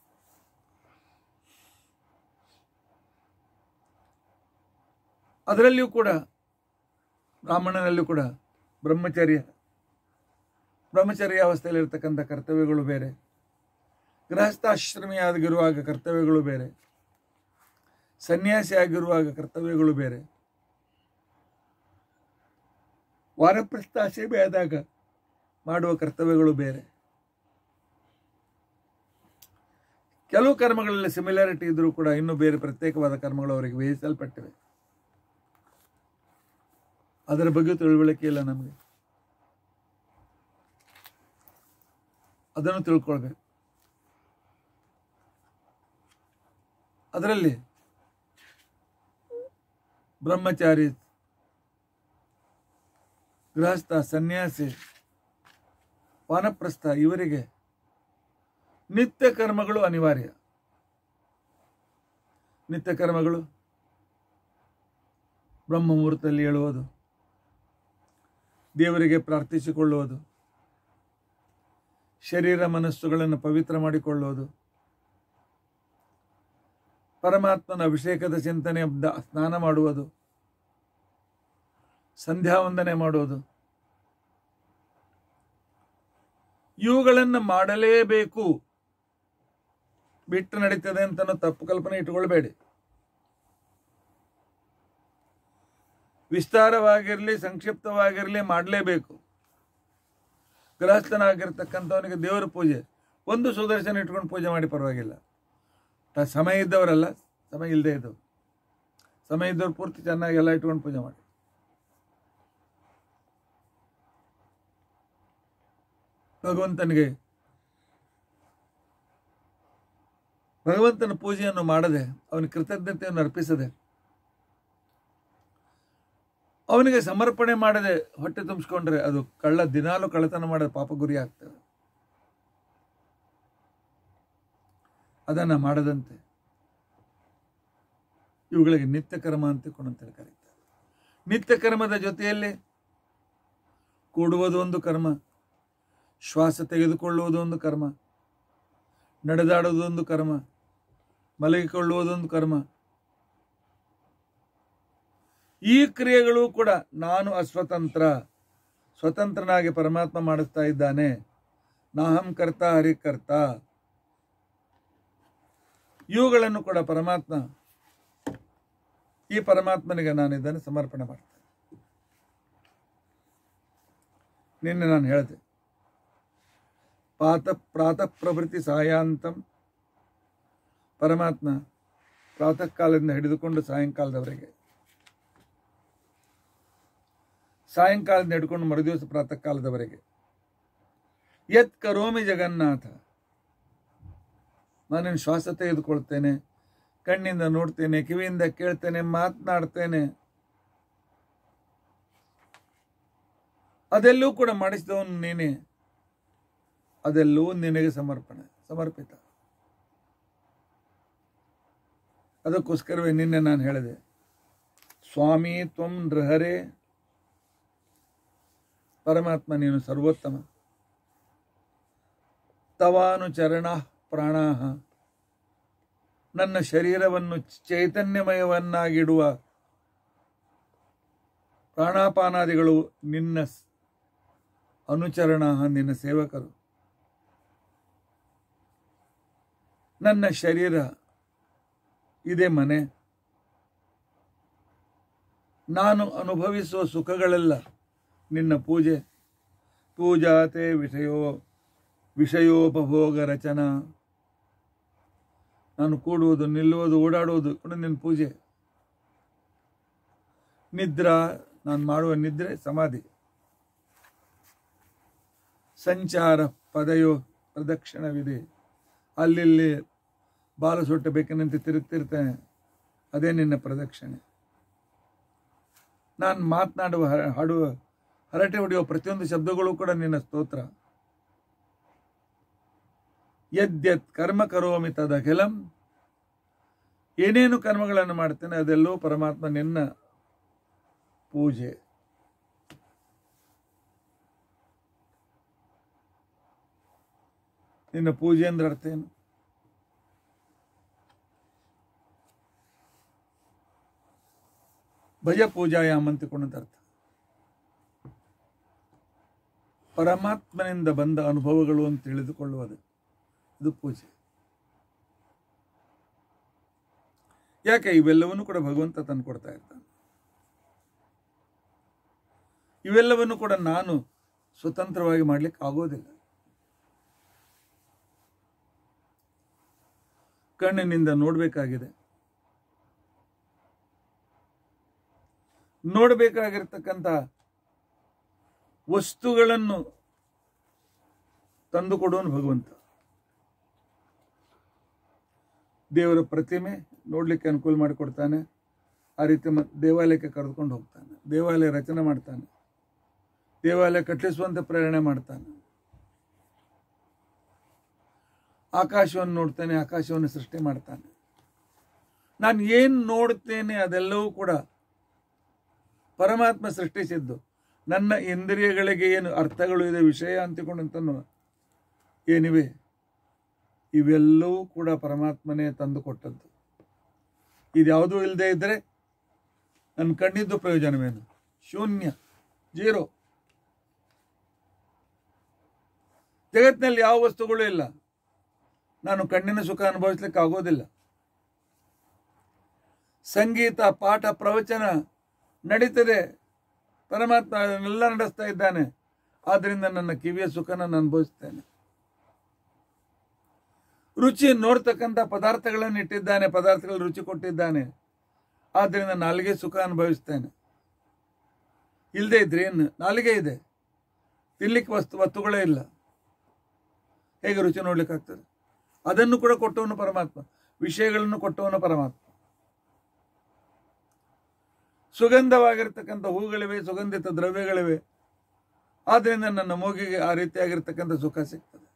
ಅದರಲ್ಲಿಯೂ ಕೂಡ ಬ್ರಾಹ್ಮಣನಲ್ಲಿಯೂ ಕೂಡ ಬ್ರಹ್ಮಚರ್ಯ ಬ್ರಹ್ಮಚರ್ಯ ಅವಸ್ಥೆಯಲ್ಲಿರ್ತಕ್ಕಂಥ ಕರ್ತವ್ಯಗಳು ಬೇರೆ ಗೃಹಸ್ಥಾಶ್ರಮಿಯಾಗಿರುವಾಗ ಕರ್ತವ್ಯಗಳು ಬೇರೆ ಸನ್ಯಾಸಿಯಾಗಿರುವಾಗ ಕರ್ತವ್ಯಗಳು ಬೇರೆ ವಾನಪ್ರಸ್ಥಾಶ್ರಮಿ ಆದಾಗ ಮಾಡುವ ಕರ್ತವ್ಯಗಳು ಬೇರೆ ಕೆಲವು ಕರ್ಮಗಳಲ್ಲಿ ಸಿಮಿಲಾರಿಟಿ ಇದ್ರೂ ಕೂಡ ಇನ್ನೂ ಬೇರೆ ಪ್ರತ್ಯೇಕವಾದ ಕರ್ಮಗಳು ಅವರಿಗೆ ವಹಿಸಲ್ಪಟ್ಟಿವೆ ಅದರ ಬಗ್ಗೆ ತಿಳುವಳಿಕೆ ಇಲ್ಲ ನಮಗೆ ಅದನ್ನು ತಿಳ್ಕೊಳ್ಬೇಕು ಅದರಲ್ಲಿ ಬ್ರಹ್ಮಚಾರಿ ಗೃಹಸ್ಥ ಸನ್ಯಾಸಿ ವಾನಪ್ರಸ್ಥ ಇವರಿಗೆ ನಿತ್ಯ ಕರ್ಮಗಳು ಅನಿವಾರ್ಯ ನಿತ್ಯ ಕರ್ಮಗಳು ಬ್ರಹ್ಮ ಮುಹೂರ್ತದಲ್ಲಿ ಹೇಳುವುದು ದೇವರಿಗೆ ಪ್ರಾರ್ಥಿಸಿಕೊಳ್ಳುವುದು ಶರೀರ ಮನಸ್ಸುಗಳನ್ನು ಪವಿತ್ರ ಮಾಡಿಕೊಳ್ಳುವುದು ಪರಮಾತ್ಮನ ಅಭಿಷೇಕದ ಚಿಂತನೆ ದ- ಸ್ನಾನ ಮಾಡುವುದು ಸಂಧ್ಯಾ ವಂದನೆ ಮಾಡುವುದು ಇವುಗಳನ್ನು ಮಾಡಲೇಬೇಕು ಬಿಟ್ಟು ನಡೀತದೆ ಅಂತ ಅನ್ನೋ ತಪ್ಪು ಕಲ್ಪನೆ ಇಟ್ಕೊಳ್ಬೇಡಿ ವಿಸ್ತಾರವಾಗಿರಲಿ ಸಂಕ್ಷಿಪ್ತವಾಗಿರಲಿ ಮಾಡಲೇಬೇಕು ಗೃಹಸ್ಥನಾಗಿರ್ತಕ್ಕಂಥವನಿಗೆ ದೇವರ ಪೂಜೆ ಒಂದು ಸುದರ್ಶನ ಇಟ್ಕೊಂಡು ಪೂಜೆ ಮಾಡಿ ಪರವಾಗಿಲ್ಲ ತ- ಸಮಯ ಇದ್ದವರಲ್ಲ ಸಮಯ ಇಲ್ಲದೆ ಇದ್ದವು ಸಮಯ ಇದ್ದವ್ರು ಪೂರ್ತಿ ಚೆನ್ನಾಗಿ ಎಲ್ಲ ಇಟ್ಕೊಂಡು ಪೂಜೆ ಮಾಡಿ ಭಗವಂತನಿಗೆ ಭಗವಂತನ ಪೂಜೆಯನ್ನು ಮಾಡದೆ ಅವನ ಕೃತಜ್ಞತೆಯನ್ನು ಅರ್ಪಿಸದೆ ಅವನಿಗೆ ಸಮರ್ಪಣೆ ಮಾಡದೆ ಹೊಟ್ಟೆ ತುಂಬಿಸ್ಕೊಂಡ್ರೆ ಅದು ಕಳ್ಳ ದಿನಾಲು ಕಳ್ಳತನ ಮಾಡದೆ ಪಾಪ ಗುರಿ ಆಗ್ತದೆ ಅದನ್ನ ಮಾಡದಂತೆ ಇವುಗಳಿಗೆ ನಿತ್ಯ ಕರ್ಮ ಅಂತ ಅಂತೇಳಿ ಕರೀತಾರೆ ನಿತ್ಯ ಕರ್ಮದ ಜೊತೆಯಲ್ಲಿ ಕೂಡುವುದು ಒಂದು ಕರ್ಮ ಶ್ವಾಸ ತೆಗೆದುಕೊಳ್ಳುವುದು ಒಂದು ಕರ್ಮ ನಡೆದಾಡುವುದೊಂದು ಕರ್ಮ ಮಲಗಿಕೊಳ್ಳುವುದೊಂದು ಕರ್ಮ ಈ ಕ್ರಿಯೆಗಳು ಕೂಡ ನಾನು ಅಸ್ವತಂತ್ರ ಸ್ವತಂತ್ರನಾಗಿ ಪರಮಾತ್ಮ ಮಾಡಿಸ್ತಾ ಇದ್ದಾನೆ ನಾಹಂ ಕರ್ತ ಹರಿಕರ್ತ ಇವುಗಳನ್ನು ಕೂಡ ಪರಮಾತ್ಮ ಈ ಪರಮಾತ್ಮನಿಗೆ ನಾನು ಇದನ್ನು ಸಮರ್ಪಣೆ ಮಾಡ್ತೇನೆ ನಿನ್ನೆ ನಾನು ಹೇಳಿದೆ ಪಾತ ಪ್ರಾತಃ ಪ್ರಭೃತಿ ಸಾಯಾಂತಂ ಪರಮಾತ್ಮ ಪ್ರಾತಃ ಕಾಲದಿಂದ ಹಿಡಿದುಕೊಂಡು ಸಾಯಂಕಾಲದವರೆಗೆ ಸಾಯಂಕಾಲದಿಂದ ಹಿಡ್ಕೊಂಡು ಮರುದಿವಸ ಪ್ರಾತಃ ಕಾಲದವರೆಗೆ ಯತ್ ಕರೋಮಿ ಜಗನ್ನಾಥ ನಾನೇನು ಶ್ವಾಸ ತೆಗೆದುಕೊಳ್ತೇನೆ ಕಣ್ಣಿಂದ ನೋಡ್ತೇನೆ ಕಿವಿಯಿಂದ ಕೇಳ್ತೇನೆ ಮಾತನಾಡ್ತೇನೆ ಅದೆಲ್ಲವೂ ಕೂಡ ಮಾಡಿಸಿದವನು ನೀನೇ ಅದೆಲ್ಲವೂ ನಿನಗೆ ಸಮರ್ಪಣೆ ಸಮರ್ಪಿತ ಅದಕ್ಕೋಸ್ಕರವೇ ನಿನ್ನೆ ನಾನು ಹೇಳಿದೆ ಸ್ವಾಮಿ ತ್ವಂ ನೃಹರೇ ಪರಮಾತ್ಮ ನೀನು ಸರ್ವೋತ್ತಮ ತವಾನುಚರಣ ಪ್ರಾಣ ನನ್ನ ಶರೀರವನ್ನು ಚೈತನ್ಯಮಯವನ್ನಾಗಿಡುವ ಪ್ರಾಣಾಪಾನಾದಿಗಳು ನಿನ್ನ ಸ್- ಅನುಚರಣ ನಿನ್ನ ಸೇವಕರು ನನ್ನ ಶರೀರ ಇದೇ ಮನೆ ನಾನು ಅನುಭವಿಸುವ ಸುಖಗಳೆಲ್ಲ ನಿನ್ನ ಪೂಜೆ ಪೂಜಾತೆ ವಿಷಯೋ ವಿಷಯೋಪಭೋಗ ರಚನಾ ನಾನು ಕೂಡುವುದು ನಿಲ್ಲುವುದು ಓಡಾಡುವುದು ಕೂಡ ನಿನ್ನ ಪೂಜೆ ನಿದ್ರಾ ನಾನು ಮಾಡುವ ನಿದ್ರೆ ಸಮಾಧಿ ಸಂಚಾರ ಪದಯೋ ಪ್ರದಕ್ಷಿಣವಿದೆ ಅಲ್ಲಿ ಬಾಲ ಸೊಟ್ಟ ಬೇಕಂತೆ ತಿರುಗ್ತಿರ್ತೇನೆ ಅದೇ ನಿನ್ನ ಪ್ರದಕ್ಷಿಣೆ ನಾನು ಮಾತನಾಡುವ ಹ- ಹಾಡುವ ಹರಟೆ ಹೊಡೆಯುವ ಪ್ರತಿಯೊಂದು ಶಬ್ದಗಳು ಕೂಡ ನಿನ್ನ ಸ್ತೋತ್ರ ಯದ್ಯತ್ ಕರ್ಮ ಕರೋಮಿ ತದಖಿಲಂ ಏನೇನು ಕರ್ಮಗಳನ್ನು ಮಾಡ್ತೇನೆ ಅದೆಲ್ಲವೂ ಪರಮಾತ್ಮ ನಿನ್ನ ಪೂಜೆ ನಿನ್ನ ಪೂಜೆ ಅಂದ್ರೆ ಅರ್ಥ ಏನು ಭಜ ಪೂಜಾಯಾಮ್ ಅಂತಿಕೊಂಡಂತ ಅರ್ಥ ಪರಮಾತ್ಮನಿಂದ ಬಂದ ಅನುಭವಗಳು ಅಂತ ತಿಳಿದುಕೊಳ್ಳುವುದು ಇದು ಪೂಜೆ ಯಾಕೆ ಇವೆಲ್ಲವನ್ನು ಕೂಡ ಭಗವಂತ ತಂದು ಕೊಡ್ತಾ ಇರ್ತಾನೆ ಇವೆಲ್ಲವನ್ನು ಕೂಡ ನಾನು ಸ್ವತಂತ್ರವಾಗಿ ಮಾಡ್ಲಿಕ್ಕೆ ಆಗೋದಿಲ್ಲ ಕಣ್ಣಿನಿಂದ ನೋಡಬೇಕಾಗಿದೆ ನೋಡಬೇಕಾಗಿರ್ತಕ್ಕಂಥ ವಸ್ತುಗಳನ್ನು ತಂದುಕೊಡುವನು ಭಗವಂತ ದೇವರ ಪ್ರತಿಮೆ ನೋಡ್ಲಿಕ್ಕೆ ಅನುಕೂಲ ಮಾಡಿಕೊಡ್ತಾನೆ ಆ ರೀತಿ ಮ ದೇವಾಲಯಕ್ಕೆ ಕರೆದುಕೊಂಡು ಹೋಗ್ತಾನೆ ದೇವಾಲಯ ರಚನೆ ಮಾಡ್ತಾನೆ ದೇವಾಲಯ ಕಟ್ಟಿಸುವಂತೆ ಪ್ರೇರಣೆ ಮಾಡ್ತಾನೆ ಆಕಾಶವನ್ನು ನೋಡ್ತಾನೆ ಆಕಾಶವನ್ನು ಸೃಷ್ಟಿ ಮಾಡ್ತಾನೆ ನಾನು ಏನು ನೋಡ್ತೇನೆ ಅದೆಲ್ಲವೂ ಕೂಡ ಪರಮಾತ್ಮ ಸೃಷ್ಟಿಸಿದ್ದು ನನ್ನ ಇಂದ್ರಿಯಗಳಿಗೆ ಏನು ಅರ್ಥಗಳು ಇದೆ ವಿಷಯ ಅಂತಿಕೊಂಡಂತನು ಏನಿವೆ ಇವೆಲ್ಲವೂ ಕೂಡ ಪರಮಾತ್ಮನೇ ತಂದು ಕೊಟ್ಟದ್ದು ಇದ್ಯಾವುದೂ ಇಲ್ಲದೆ ಇದ್ದರೆ ನನ್ನ ಕಣ್ಣಿದ್ದು ಪ್ರಯೋಜನವೇನು ಶೂನ್ಯ ಜೀರೋ ಜಗತ್ತಿನಲ್ಲಿ ಯಾವ ವಸ್ತುಗಳು ಇಲ್ಲ ನಾನು ಕಣ್ಣಿನ ಸುಖ ಅನುಭವಿಸ್ಲಿಕ್ಕೆ ಆಗೋದಿಲ್ಲ ಸಂಗೀತ ಪಾಠ ಪ್ರವಚನ ನಡೀತದೆ ಪರಮಾತ್ಮ ಅದನ್ನೆಲ್ಲ ನಡೆಸ್ತಾ ಇದ್ದಾನೆ ಆದ್ರಿಂದ ನನ್ನ ಕಿವಿಯ ಸುಖನ ನಾನು ಅನುಭವಿಸ್ತೇನೆ ರುಚಿ ನೋಡ್ತಕ್ಕಂಥ ಪದಾರ್ಥಗಳನ್ನು ಇಟ್ಟಿದ್ದಾನೆ ಪದಾರ್ಥಗಳು ರುಚಿ ಕೊಟ್ಟಿದ್ದಾನೆ ಆದ್ರಿಂದ ನಾಲಿಗೆ ಸುಖ ಅನುಭವಿಸ್ತೇನೆ ಇಲ್ಲದೆ ಇದ್ರೆ ಏನು ನಾಲಿಗೆ ಇದೆ ತಿನ್ಲಿಕ್ಕೆ ವಸ್ತು ವಸ್ತುಗಳೇ ಇಲ್ಲ ಹೇಗೆ ರುಚಿ ನೋಡ್ಲಿಕ್ಕಾಗ್ತದೆ ಅದನ್ನು ಕೂಡ ಕೊಟ್ಟವನು ಪರಮಾತ್ಮ ವಿಷಯಗಳನ್ನು ಕೊಟ್ಟವನು ಪರಮಾತ್ಮ ಸುಗಂಧವಾಗಿರ್ತಕ್ಕಂಥ ಹೂಗಳಿವೆ ಸುಗಂಧಿತ ದ್ರವ್ಯಗಳಿವೆ ಆದ್ರಿಂದ ನನ್ನ ಮೂಗಿಗೆ ಆ ರೀತಿಯಾಗಿರ್ತಕ್ಕಂಥ ಸುಖ ಸಿಗ್ತದೆ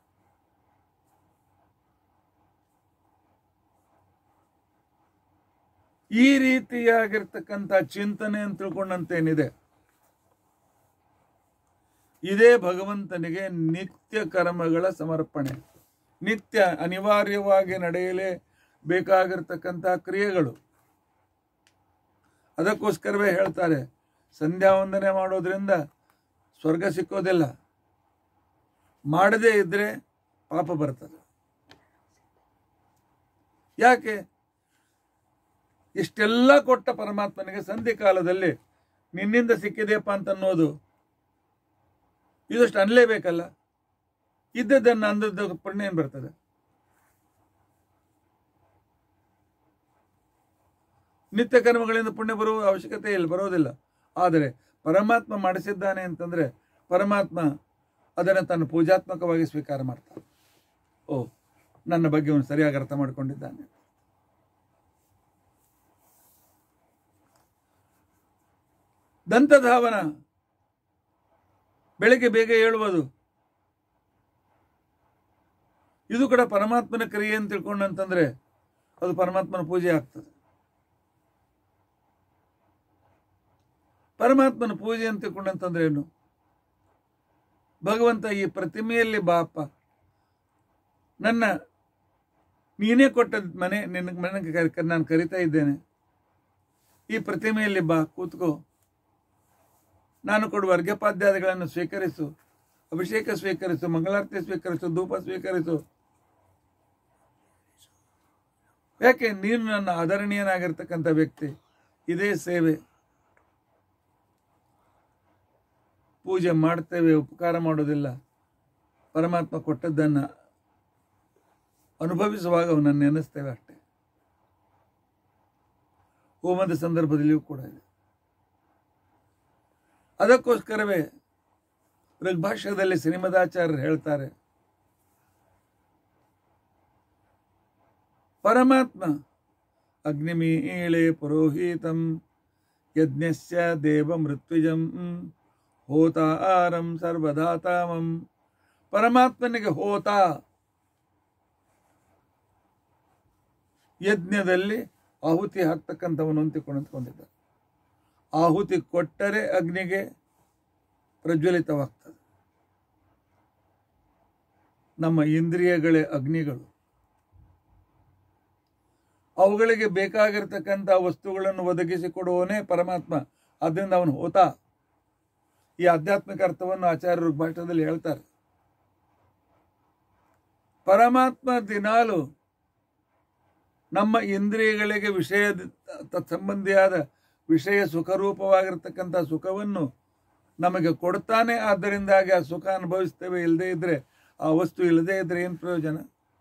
ಈ ರೀತಿಯಾಗಿರ್ತಕ್ಕಂಥ ಚಿಂತನೆ ಅಂತ ತಿಳ್ಕೊಂಡಂತೇನಿದೆ ಇದೇ ಭಗವಂತನಿಗೆ ನಿತ್ಯ ಕರ್ಮಗಳ ಸಮರ್ಪಣೆ ನಿತ್ಯ ಅನಿವಾರ್ಯವಾಗಿ ನಡೆಯಲೇ ಬೇಕಾಗಿರ್ತಕ್ಕಂಥ ಕ್ರಿಯೆಗಳು ಅದಕ್ಕೋಸ್ಕರವೇ ಹೇಳ್ತಾರೆ ಸಂಧ್ಯಾ ವಂದನೆ ಮಾಡೋದ್ರಿಂದ ಸ್ವರ್ಗ ಸಿಕ್ಕೋದಿಲ್ಲ ಮಾಡದೇ ಇದ್ರೆ ಪಾಪ ಬರ್ತದೆ ಯಾಕೆ ಇಷ್ಟೆಲ್ಲ ಕೊಟ್ಟ ಪರಮಾತ್ಮನಿಗೆ ಸಂಧಿ ಕಾಲದಲ್ಲಿ ನಿನ್ನಿಂದ ಸಿಕ್ಕಿದೆಯಪ್ಪ ಅಂತ ಅನ್ನೋದು ಇದಷ್ಟು ಅನ್ಲೇಬೇಕಲ್ಲ ಇದ್ದದ್ದನ್ನು ಅಂದದ್ದು ಪುಣ್ಯ ಏನ್ ಬರ್ತದೆ ನಿತ್ಯ ಕರ್ಮಗಳಿಂದ ಪುಣ್ಯ ಬರುವ ಅವಶ್ಯಕತೆ ಇಲ್ಲ ಬರೋದಿಲ್ಲ ಆದರೆ ಪರಮಾತ್ಮ ಮಾಡಿಸಿದ್ದಾನೆ ಅಂತಂದ್ರೆ ಪರಮಾತ್ಮ ಅದನ್ನು ತನ್ನ ಪೂಜಾತ್ಮಕವಾಗಿ ಸ್ವೀಕಾರ ಮಾಡ್ತಾನೆ ಓ ನನ್ನ ಬಗ್ಗೆ ಅವನು ಸರಿಯಾಗಿ ಅರ್ಥ ಮಾಡಿಕೊಂಡಿದ್ದಾನೆ ದಂತಧಾವನ ಬೆಳಿಗ್ಗೆ ಬೇಗ ಏಳುವುದು ಇದು ಕೂಡ ಪರಮಾತ್ಮನ ಕ್ರಿಯೆ ಅಂತ ತಿಳ್ಕೊಂಡಂತಂದ್ರೆ ಅದು ಪರಮಾತ್ಮನ ಪೂಜೆ ಆಗ್ತದೆ ಪರಮಾತ್ಮನ ಪೂಜೆ ಅಂತ ತಿಳ್ಕೊಂಡಂತಂದ್ರೆ ಏನು ಭಗವಂತ ಈ ಪ್ರತಿಮೆಯಲ್ಲಿ ಬಾಪ ನನ್ನ ನೀನೇ ಕೊಟ್ಟ ಮನೆ ನಿನ್ನ ಮನೆಗೆ ಕರಿ- ನಾನು ಕರಿತಾ ಇದ್ದೇನೆ ಈ ಪ್ರತಿಮೆಯಲ್ಲಿ ಬಾ ಕೂತ್ಕೋ ನಾನು ಕೊಡುವ ಅರ್ಘ್ಯಪಾದ್ಯಾದಿಗಳನ್ನು ಸ್ವೀಕರಿಸು ಅಭಿಷೇಕ ಸ್ವೀಕರಿಸು ಮಂಗಳಾರತಿ ಸ್ವೀಕರಿಸು ಧೂಪ ಸ್ವೀಕರಿಸು ಯಾಕೆ ನೀನು ನನ್ನ ಆದರಣೀಯನಾಗಿರ್ತಕ್ಕಂಥ ವ್ಯಕ್ತಿ ಇದೇ ಸೇವೆ ಪೂಜೆ ಮಾಡ್ತೇವೆ ಉಪಕಾರ ಮಾಡೋದಿಲ್ಲ ಪರಮಾತ್ಮ ಕೊಟ್ಟದ್ದನ್ನು ಅನುಭವಿಸುವಾಗ ಅವನನ್ನು ನೆನೆಸ್ತೇವೆ ಅಷ್ಟೇ ಹೋಮದ ಸಂದರ್ಭದಲ್ಲಿಯೂ ಕೂಡ ಇದೆ ಅದಕ್ಕೋಸ್ಕರವೇ ಋಗ್ಭಾಷ್ಯದಲ್ಲಿ ಶ್ರೀಮದಾಚಾರ್ಯರು ಹೇಳ್ತಾರೆ ಪರಮಾತ್ಮ ಅಗ್ನಿಮೀಳೆ ಪುರೋಹಿತಂ ಯಜ್ಞಸ್ಯ ದೇವ ಮೃತ್ಯುಜಂ ಹೋತಾರಂ ಸರ್ವದಾತಾಮಂ ಪರಮಾತ್ಮನಿಗೆ ಹೋತ ಯಜ್ಞದಲ್ಲಿ ಆಹುತಿ ಹಾಕ್ತಕ್ಕಂಥವನು ಅಂತ ಕೊಂಡ್ಕೊಂಡಿದ್ದ ಆಹುತಿ ಕೊಟ್ಟರೆ ಅಗ್ನಿಗೆ ಪ್ರಜ್ವಲಿತವಾಗ್ತದೆ ನಮ್ಮ ಇಂದ್ರಿಯಗಳೇ ಅಗ್ನಿಗಳು ಅವುಗಳಿಗೆ ಬೇಕಾಗಿರ್ತಕ್ಕಂಥ ವಸ್ತುಗಳನ್ನು ಒದಗಿಸಿಕೊಡುವವನೇ ಪರಮಾತ್ಮ ಆದ್ದರಿಂದ ಅವನು ಹೋತ ಈ ಆಧ್ಯಾತ್ಮಿಕ ಅರ್ಥವನ್ನು ಆಚಾರ್ಯರು ಭಾಷಣದಲ್ಲಿ ಹೇಳ್ತಾರೆ ಪರಮಾತ್ಮ ದಿನಾಲು ನಮ್ಮ ಇಂದ್ರಿಯಗಳಿಗೆ ವಿಷಯ ತತ್ಸಂಬಂಧಿಯಾದ ವಿಷಯ ಸುಖರೂಪವಾಗಿರ್ತಕ್ಕಂಥ ಸುಖವನ್ನು ನಮಗೆ ಕೊಡ್ತಾನೆ ಆದ್ದರಿಂದಾಗಿ ಆ ಸುಖ ಅನುಭವಿಸ್ತೇವೆ ಇಲ್ಲದೇ ಇದ್ರೆ ಆ ವಸ್ತು ಇಲ್ಲದೇ ಇದ್ರೆ ಏನು ಪ್ರಯೋಜನ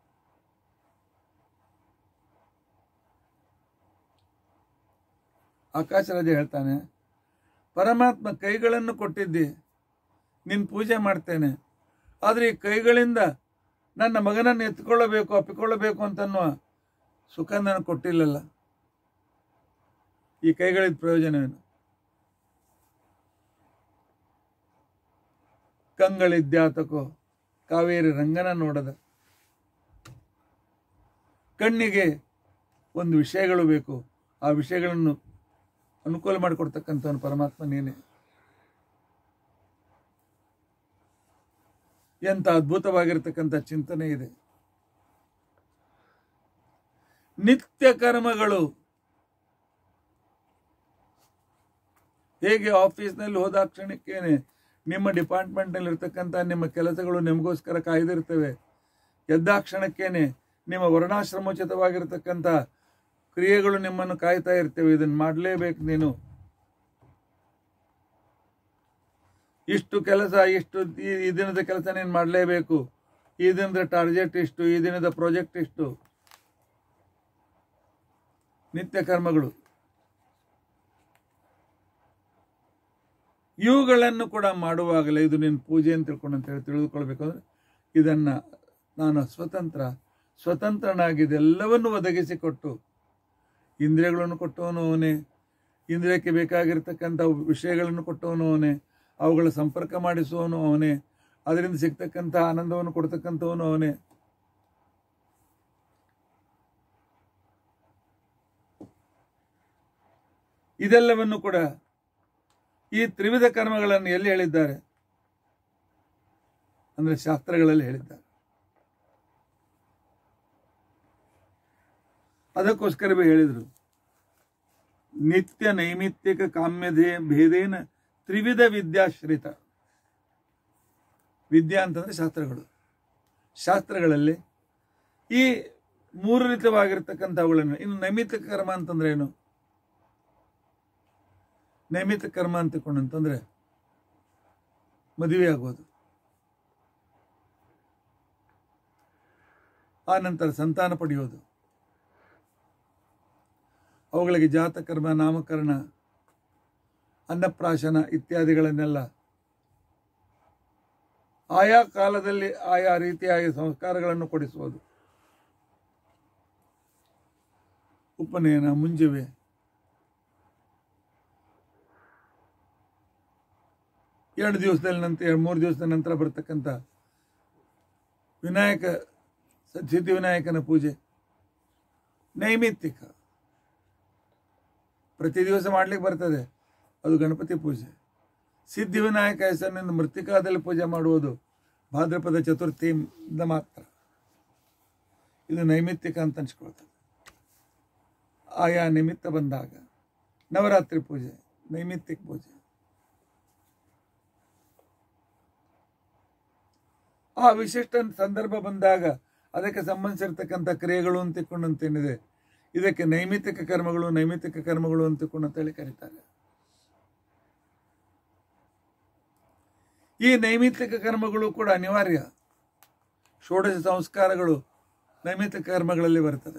ಆಕಾಶರಾಜ ಹೇಳ್ತಾನೆ ಪರಮಾತ್ಮ ಕೈಗಳನ್ನು ಕೊಟ್ಟಿದ್ದಿ ನಿನ್ನ ಪೂಜೆ ಮಾಡ್ತೇನೆ ಆದರೆ ಈ ಕೈಗಳಿಂದ ನನ್ನ ಮಗನನ್ನು ಎತ್ಕೊಳ್ಳಬೇಕು ಅಪ್ಪಿಕೊಳ್ಳಬೇಕು ಅಂತನ್ನುವ ಸುಖ ನನಗೆ ಕೊಟ್ಟಿಲ್ಲಲ್ಲ ಈ ಕೈಗಳಿದ ಪ್ರಯೋಜನವೇನು ಕಂಗಳಿದ್ಯಾತಕೋ ಕಾವೇರಿ ರಂಗನ ನೋಡದ ಕಣ್ಣಿಗೆ ಒಂದು ವಿಷಯಗಳು ಬೇಕು ಆ ವಿಷಯಗಳನ್ನು ಅನುಕೂಲ ಮಾಡಿಕೊಡ್ತಕ್ಕಂಥವನು ಪರಮಾತ್ಮ ನೀನೆ ಎಂತ ಅದ್ಭುತವಾಗಿರ್ತಕ್ಕಂಥ ಚಿಂತನೆ ಇದೆ ನಿತ್ಯ ಕರ್ಮಗಳು ಹೇಗೆ ಆಫೀಸ್ನಲ್ಲಿ ಹೋದಾಕ್ಷಣಕ್ಕೇನೆ ನಿಮ್ಮ ಡಿಪಾರ್ಟ್ಮೆಂಟ್ನಲ್ಲಿ ಇರ್ತಕ್ಕಂಥ ನಿಮ್ಮ ಕೆಲಸಗಳು ನಿಮಗೋಸ್ಕರ ಕಾಯ್ದಿರ್ತವೆ ಎದ್ದಾಕ್ಷಣಕ್ಕೇನೆ ನಿಮ್ಮ ವರ್ಣಾಶ್ರಮೋಚಿತವಾಗಿರ್ತಕ್ಕಂಥ ಕ್ರಿಯೆಗಳು ನಿಮ್ಮನ್ನು ಕಾಯ್ತಾ ಇರ್ತೇವೆ ಇದನ್ನು ಮಾಡಲೇಬೇಕು ನೀನು ಇಷ್ಟು ಕೆಲಸ ಇಷ್ಟು ಈ ಈ ದಿನದ ಕೆಲಸ ನೀನು ಮಾಡಲೇಬೇಕು ಈ ದಿನದ ಟಾರ್ಗೆಟ್ ಇಷ್ಟು ಈ ದಿನದ ಪ್ರಾಜೆಕ್ಟ್ ಇಷ್ಟು ನಿತ್ಯ ಕರ್ಮಗಳು ಇವುಗಳನ್ನು ಕೂಡ ಮಾಡುವಾಗಲೇ ಇದು ನಿನ್ನ ಪೂಜೆ ಅಂತ ತಿಳ್ಕೊಂಡು ಅಂತ ಹೇಳಿ ತಿಳಿದುಕೊಳ್ಬೇಕು ಅಂದ್ರೆ ಇದನ್ನ ನಾನು ಸ್ವತಂತ್ರ ಸ್ವತಂತ್ರನಾಗಿ ಇದೆಲ್ಲವನ್ನು ಒದಗಿಸಿಕೊಟ್ಟು ಇಂದ್ರಿಯಗಳನ್ನು ಕೊಟ್ಟವನು ಅವನೇ ಇಂದ್ರಿಯಕ್ಕೆ ಬೇಕಾಗಿರ್ತಕ್ಕಂಥ ವಿಷಯಗಳನ್ನು ಕೊಟ್ಟವನು ಅವನೇ ಅವುಗಳ ಸಂಪರ್ಕ ಮಾಡಿಸುವವನು ಅವನೇ ಅದರಿಂದ ಸಿಗ್ತಕ್ಕಂಥ ಆನಂದವನ್ನು ಕೊಡ್ತಕ್ಕಂಥವನು ಅವನೇ ಇದೆಲ್ಲವನ್ನು ಕೂಡ ಈ ತ್ರಿವಿಧ ಕರ್ಮಗಳನ್ನು ಎಲ್ಲಿ ಹೇಳಿದ್ದಾರೆ ಅಂದ್ರೆ ಶಾಸ್ತ್ರಗಳಲ್ಲಿ ಹೇಳಿದ್ದಾರೆ ಅದಕ್ಕೋಸ್ಕರವೇ ಹೇಳಿದರು ನಿತ್ಯ ನೈಮಿತ್ತಿಕ ಕಾಮ್ಯದೇ ಭೇದೇನ ತ್ರಿವಿಧ ವಿದ್ಯಾಶ್ರಿತ ವಿದ್ಯಾ ಅಂತಂದ್ರೆ ಶಾಸ್ತ್ರಗಳು ಶಾಸ್ತ್ರಗಳಲ್ಲಿ ಈ ಮೂರು ರೀತಿಯಾಗಿರ್ತಕ್ಕಂಥವುಗಳನ್ನು ಇನ್ನು ನೈಮಿತ್ತಿಕ ಕರ್ಮ ಅಂತಂದ್ರೆ ಏನು ನೈಮಿತ್ತಿಕ ಕರ್ಮ ಅಂತಕೊಂಡಂತಂದ್ರೆ ಮದುವೆ ಆಗೋದು ಆ ನಂತರ ಸಂತಾನ ಪಡೆಯೋದು ಅವುಗಳಿಗೆ ಜಾತಕರ್ಮ ನಾಮಕರಣ ಅನ್ನಪ್ರಾಶನ ಇತ್ಯಾದಿಗಳನ್ನೆಲ್ಲ ಆಯಾ ಕಾಲದಲ್ಲಿ ಆಯಾ ರೀತಿಯಾಗಿ ಸಂಸ್ಕಾರಗಳನ್ನು ಕೊಡಿಸುವುದು ಉಪನಯನ ಮುಂಜುವೆ ಎರಡು ದಿವಸದಲ್ಲಿ ನಂತರ ಮೂರು ದಿವಸದ ನಂತರ ಬರ್ತಕ್ಕಂಥ ವಿನಾಯಕ ಸಿದ್ಧಿ ವಿನಾಯಕನ ಪೂಜೆ ನೈಮಿತ್ತಿಕ ಪ್ರತಿ ದಿವಸ ಮಾಡ್ಲಿಕ್ಕೆ ಬರ್ತದೆ ಅದು ಗಣಪತಿ ಪೂಜೆ ಸಿದ್ಧಿ ವಿನಾಯಕ ಹೆಸರಿನಿಂದ ಮೃತ್ತಿಕಾದಲ್ಲಿ ಪೂಜೆ ಮಾಡುವುದು ಭಾದ್ರಪದ ಚತುರ್ಥಿಯಿಂದ ಮಾತ್ರ ಇದು ನೈಮಿತ್ತಿಕ ಅಂತ ಅನ್ಸ್ಕೊಳ್ತದೆ ಆಯಾ ನಿಮಿತ್ತ ಬಂದಾಗ ನವರಾತ್ರಿ ಪೂಜೆ ನೈಮಿತ್ತಿಕ ಪೂಜೆ ಆ ವಿಶಿಷ್ಟ ಸಂದರ್ಭ ಬಂದಾಗ ಅದಕ್ಕೆ ಸಂಬಂಧಿಸಿರ್ತಕ್ಕಂಥ ಕ್ರಿಯೆಗಳು ಅಂತ ತಿಳ್ಕೊಂಡಂತೇನಿದೆ ಇದಕ್ಕೆ ನೈಮಿತ್ತಿಕ ಕರ್ಮಗಳು ನೈಮಿತ್ತಿಕ ಕರ್ಮಗಳು ಅಂತ ತಿಳ್ಕೊಂಡು ಅಂತೇಳಿ ಕರೀತಾರೆ ಈ ನೈಮಿತ್ತಿಕ ಕರ್ಮಗಳು ಕೂಡ ಅನಿವಾರ್ಯ ಷೋಡಶ ಸಂಸ್ಕಾರಗಳು ನೈಮಿತ್ತಿಕ ಕರ್ಮಗಳಲ್ಲಿ ಬರ್ತದೆ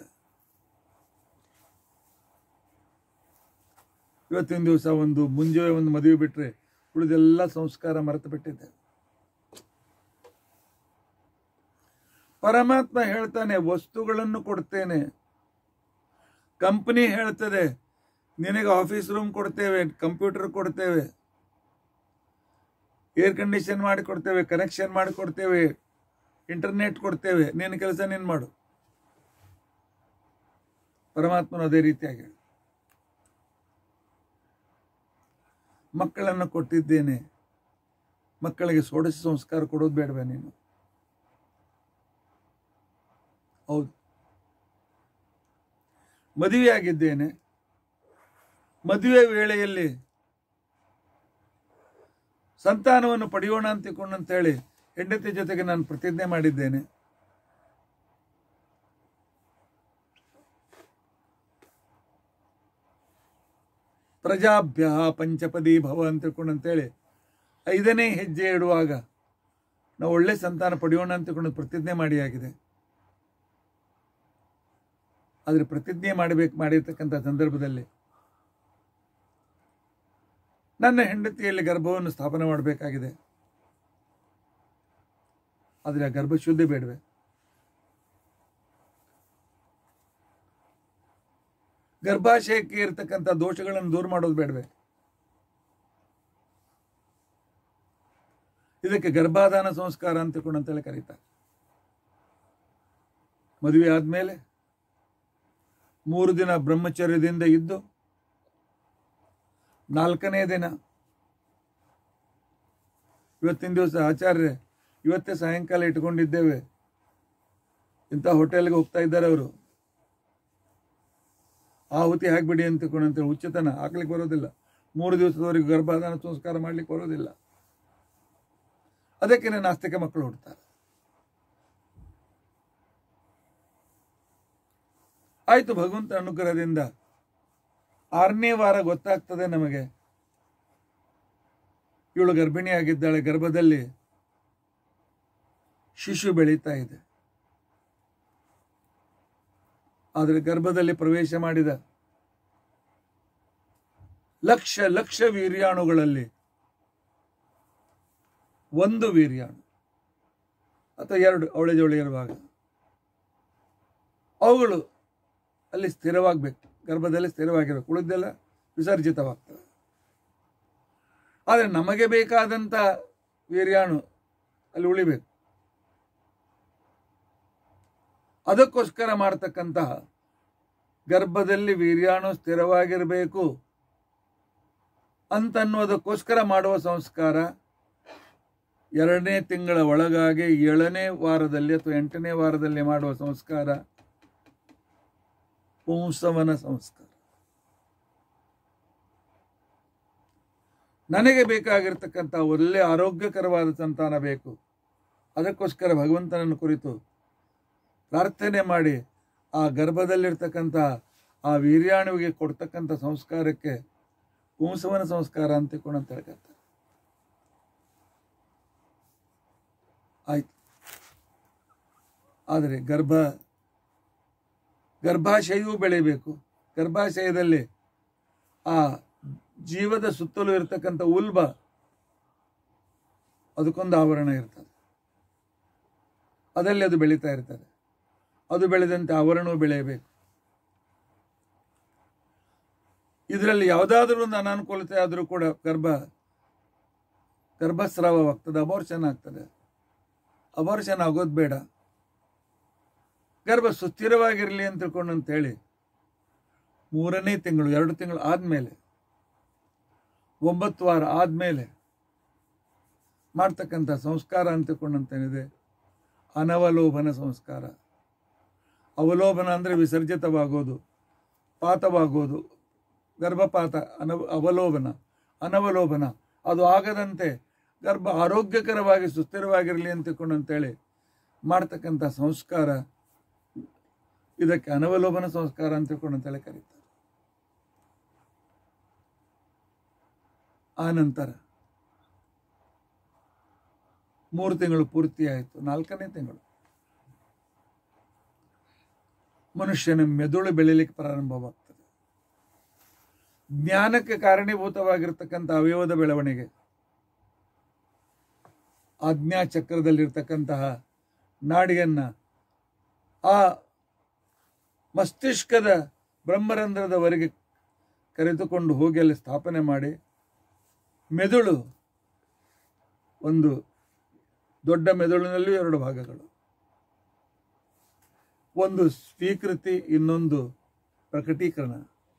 ಇವತ್ತಿನ ದಿವಸ ಒಂದು ಮುಂಜಾನೆ ಒಂದು ಮದುವೆ ಬಿಟ್ಟರೆ ಉಳಿದೆಲ್ಲ ಸಂಸ್ಕಾರ ಮರೆತು ಬಿಟ್ಟಿದೆ ಪರಮಾತ್ಮ ಹೇಳ್ತಾನೆ ವಸ್ತುಗಳನ್ನು ಕೊಡ್ತೇನೆ ಕಂಪನಿ ಹೇಳ್ತದೆ ನಿನಗೆ ಆಫೀಸ್ ರೂಮ್ ಕೊಡ್ತೇವೆ ಕಂಪ್ಯೂಟರ್ ಕೊಡ್ತೇವೆ ಏರ್ ಕಂಡೀಷನ್ ಮಾಡಿ ಕೊಡ್ತೇವೆ ಕನೆಕ್ಷನ್ ಮಾಡಿ ಕೊಡ್ತೇವೆ ಇಂಟರ್ನೆಟ್ ಕೊಡ್ತೇವೆ ನಿನ್ನ ಕೆಲಸ ನೀನು ಮಾಡು ಪರಮಾತ್ಮನು ಅದೇ ರೀತಿಯಾಗಿ ಹೇಳು ಮಕ್ಕಳನ್ನು ಕೊಟ್ಟಿದ್ದೇನೆ ಮಕ್ಕಳಿಗೆ ಷೋಡಶ ಸಂಸ್ಕಾರ ಕೊಡೋದು ಬೇಡವೇ ನೀನು ಹೌದು ಮದುವೆಯಾಗಿದ್ದೇನೆ ಮದುವೆ ವೇಳೆಯಲ್ಲಿ ಸಂತಾನವನ್ನು ಪಡೆಯೋಣ ಅಂತ ತಿಳ್ಕೊಂಡಂತೇಳಿ ಹೆಂಡತಿ ಜೊತೆಗೆ ನಾನು ಪ್ರತಿಜ್ಞೆ ಮಾಡಿದ್ದೇನೆ ಪ್ರಜಾಭ್ಯ ಪಂಚಪದಿ ಭವ ಅಂತ ತಿಳ್ಕೊಂಡಂತೇಳಿ ಐದನೇ ಹೆಜ್ಜೆ ಇಡುವಾಗ ನಾವು ಒಳ್ಳೆ ಸಂತಾನ ಪಡೆಯೋಣ ಅಂತ ತಿಳ್ಕೊಂಡು ಪ್ರತಿಜ್ಞೆ ಮಾಡಿ ಆಗಿದೆ ಆದರೆ ಪ್ರತಿಜ್ಞೆ ಮಾಡಬೇಕು ಮಾಡಿರ್ತಕ್ಕಂಥ ಸಂದರ್ಭದಲ್ಲಿ ನನ್ನ ಹೆಂಡತಿಯಲ್ಲಿ ಗರ್ಭವನ್ನು ಸ್ಥಾಪನೆ ಮಾಡಬೇಕಾಗಿದೆ ಆದರೆ ಆ ಗರ್ಭ ಶುದ್ಧಿ ಬೇಡವೆ ಗರ್ಭಾಶಯಕ್ಕೆ ಇರತಕ್ಕಂಥ ದೋಷಗಳನ್ನು ದೂರ ಮಾಡೋದು ಬೇಡವೆ ಇದಕ್ಕೆ ಗರ್ಭಾಧಾನ ಸಂಸ್ಕಾರ ಅಂತ ಅಂತೇಳಿ ಕರೀತಾರೆ ಮದುವೆ ಆದ್ಮೇಲೆ ಮೂರು ದಿನ ಬ್ರಹ್ಮಚರ್ಯದಿಂದ ಇದ್ದು ನಾಲ್ಕನೇ ದಿನ ಇವತ್ತಿನ ದಿವಸ ಆಚಾರ್ಯ ಇವತ್ತೇ ಸಾಯಂಕಾಲ ಇಟ್ಕೊಂಡಿದ್ದೇವೆ ಇಂಥ ಹೋಟೆಲ್ಗೆ ಹೋಗ್ತಾ ಇದ್ದಾರೆ ಅವರು ಆಹುತಿ ಹಾಕ್ಬಿಡಿ ಅಂತ ತಿಳ್ಕೊಂಡಂತೇಳಿ ಉಚಿತನ ಹಾಕ್ಲಿಕ್ಕೆ ಬರೋದಿಲ್ಲ ಮೂರು ದಿವಸದವರೆಗೆ ಗರ್ಭಾಧಾನ ಸಂಸ್ಕಾರ ಮಾಡ್ಲಿಕ್ಕೆ ಬರೋದಿಲ್ಲ ಅದಕ್ಕೆ ನಾಸ್ತಿಕ ಮಕ್ಕಳು ಹುಡ್ತಾರೆ ಆಯ್ತು ಭಗವಂತ ಅನುಗ್ರಹದಿಂದ ಆರನೇ ವಾರ ಗೊತ್ತಾಗ್ತದೆ ನಮಗೆ ಇವಳು ಗರ್ಭಿಣಿಯಾಗಿದ್ದಾಳೆ ಗರ್ಭದಲ್ಲಿ ಶಿಶು ಬೆಳೀತಾ ಇದೆ ಆದರೆ ಗರ್ಭದಲ್ಲಿ ಪ್ರವೇಶ ಮಾಡಿದ ಲಕ್ಷ ಲಕ್ಷ ವೀರ್ಯಾಣುಗಳಲ್ಲಿ ಒಂದು ವೀರ್ಯಾಣು ಅಥವಾ ಎರಡು ಅವಳೆ ಜೋಳಿ ಇರುವಾಗ ಅವುಗಳು ಅಲ್ಲಿ ಸ್ಥಿರವಾಗಬೇಕು ಗರ್ಭದಲ್ಲಿ ಸ್ಥಿರವಾಗಿರಬೇಕು ಉಳಿದೆಲ್ಲ ವಿಸರ್ಜಿತವಾಗ್ತವೆ ಆದರೆ ನಮಗೆ ಬೇಕಾದಂಥ ವೀರ್ಯಾಣು ಅಲ್ಲಿ ಉಳಿಬೇಕು ಅದಕ್ಕೋಸ್ಕರ ಮಾಡ್ತಕ್ಕಂತಹ ಗರ್ಭದಲ್ಲಿ ವೀರ್ಯಾಣು ಸ್ಥಿರವಾಗಿರಬೇಕು ಅಂತನ್ನುವುದಕ್ಕೋಸ್ಕರ ಮಾಡುವ ಸಂಸ್ಕಾರ ಎರಡನೇ ತಿಂಗಳ ಒಳಗಾಗಿ ಏಳನೇ ವಾರದಲ್ಲಿ ಅಥವಾ ಎಂಟನೇ ವಾರದಲ್ಲಿ ಮಾಡುವ ಸಂಸ್ಕಾರ ಪುಂಸವನ ಸಂಸ್ಕಾರ ನನಗೆ ಬೇಕಾಗಿರ್ತಕ್ಕಂಥ ಒಳ್ಳೆ ಆರೋಗ್ಯಕರವಾದ ಸಂತಾನ ಬೇಕು ಅದಕ್ಕೋಸ್ಕರ ಭಗವಂತನನ್ನು ಕುರಿತು ಪ್ರಾರ್ಥನೆ ಮಾಡಿ ಆ ಗರ್ಭದಲ್ಲಿರ್ತಕ್ಕಂಥ ಆ ವೀರ್ಯಾಣುವಿಗೆ ಕೊಡ್ತಕ್ಕಂಥ ಸಂಸ್ಕಾರಕ್ಕೆ ಪುಂಸವನ ಸಂಸ್ಕಾರ ಅಂತ ಅಂತ ಹೇಳ್ತಾರೆ ಆಯ್ತು ಆದರೆ ಗರ್ಭ ಗರ್ಭಾಶಯವೂ ಬೆಳಿಬೇಕು ಗರ್ಭಾಶಯದಲ್ಲಿ ಆ ಜೀವದ ಸುತ್ತಲೂ ಇರತಕ್ಕಂಥ ಉಲ್ಬ ಅದಕ್ಕೊಂದು ಆವರಣ ಇರ್ತದೆ ಅದರಲ್ಲಿ ಅದು ಬೆಳೀತಾ ಇರ್ತದೆ ಅದು ಬೆಳೆದಂತೆ ಆವರಣವು ಬೆಳೆಯಬೇಕು ಇದರಲ್ಲಿ ಯಾವುದಾದ್ರೂ ಒಂದು ಅನಾನುಕೂಲತೆ ಆದರೂ ಕೂಡ ಗರ್ಭ ಗರ್ಭಸ್ರಾವವಾಗ್ತದೆ ಅಬೋರ್ಷನ್ ಆಗ್ತದೆ ಅಬೋರ್ಷನ್ ಆಗೋದು ಬೇಡ ಗರ್ಭ ಸುಸ್ಥಿರವಾಗಿರಲಿ ಅಂತ ತಿಳ್ಕೊಂಡು ಅಂತೇಳಿ ಮೂರನೇ ತಿಂಗಳು ಎರಡು ತಿಂಗಳು ಆದಮೇಲೆ ಒಂಬತ್ತು ವಾರ ಆದಮೇಲೆ ಮಾಡ್ತಕ್ಕಂಥ ಸಂಸ್ಕಾರ ಅಂತ ತಿಳ್ಕೊಂಡಂತೇನಿದೆ ಅನವಲೋಭನ ಸಂಸ್ಕಾರ ಅವಲೋಭನ ಅಂದರೆ ವಿಸರ್ಜಿತವಾಗೋದು ಪಾತವಾಗೋದು ಗರ್ಭಪಾತ ಅನವ ಅವಲೋಭನ ಅನವಲೋಭನ ಅದು ಆಗದಂತೆ ಗರ್ಭ ಆರೋಗ್ಯಕರವಾಗಿ ಸುಸ್ಥಿರವಾಗಿರಲಿ ಅಂತ ತಿಳ್ಕೊಂಡಂತೇಳಿ ಮಾಡ್ತಕ್ಕಂಥ ಸಂಸ್ಕಾರ ಇದಕ್ಕೆ ಅನವಲೋಭನ ಸಂಸ್ಕಾರ ಅಂತ ತಿಳ್ಕೊಂಡಂತೇಳಿ ಕರೀತಾರೆ ಆ ನಂತರ ಮೂರು ತಿಂಗಳು ಪೂರ್ತಿ ಆಯಿತು ನಾಲ್ಕನೇ ತಿಂಗಳು ಮನುಷ್ಯನ ಮೆದುಳು ಬೆಳೀಲಿಕ್ಕೆ ಪ್ರಾರಂಭವಾಗ್ತದೆ ಜ್ಞಾನಕ್ಕೆ ಕಾರಣೀಭೂತವಾಗಿರ್ತಕ್ಕಂಥ ಅವಯವದ ಬೆಳವಣಿಗೆ ಆಜ್ಞಾ ಚಕ್ರದಲ್ಲಿರ್ತಕ್ಕಂತಹ ನಾಡಿಯನ್ನ ಆ ಮಸ್ತಿಷ್ಕದ ಬ್ರಹ್ಮರಂಧ್ರದವರೆಗೆ ಕರೆದುಕೊಂಡು ಹೋಗಿ ಅಲ್ಲಿ ಸ್ಥಾಪನೆ ಮಾಡಿ ಮೆದುಳು ಒಂದು ದೊಡ್ಡ ಮೆದುಳಿನಲ್ಲಿಯೂ ಎರಡು ಭಾಗಗಳು ಒಂದು ಸ್ವೀಕೃತಿ ಇನ್ನೊಂದು ಪ್ರಕಟೀಕರಣ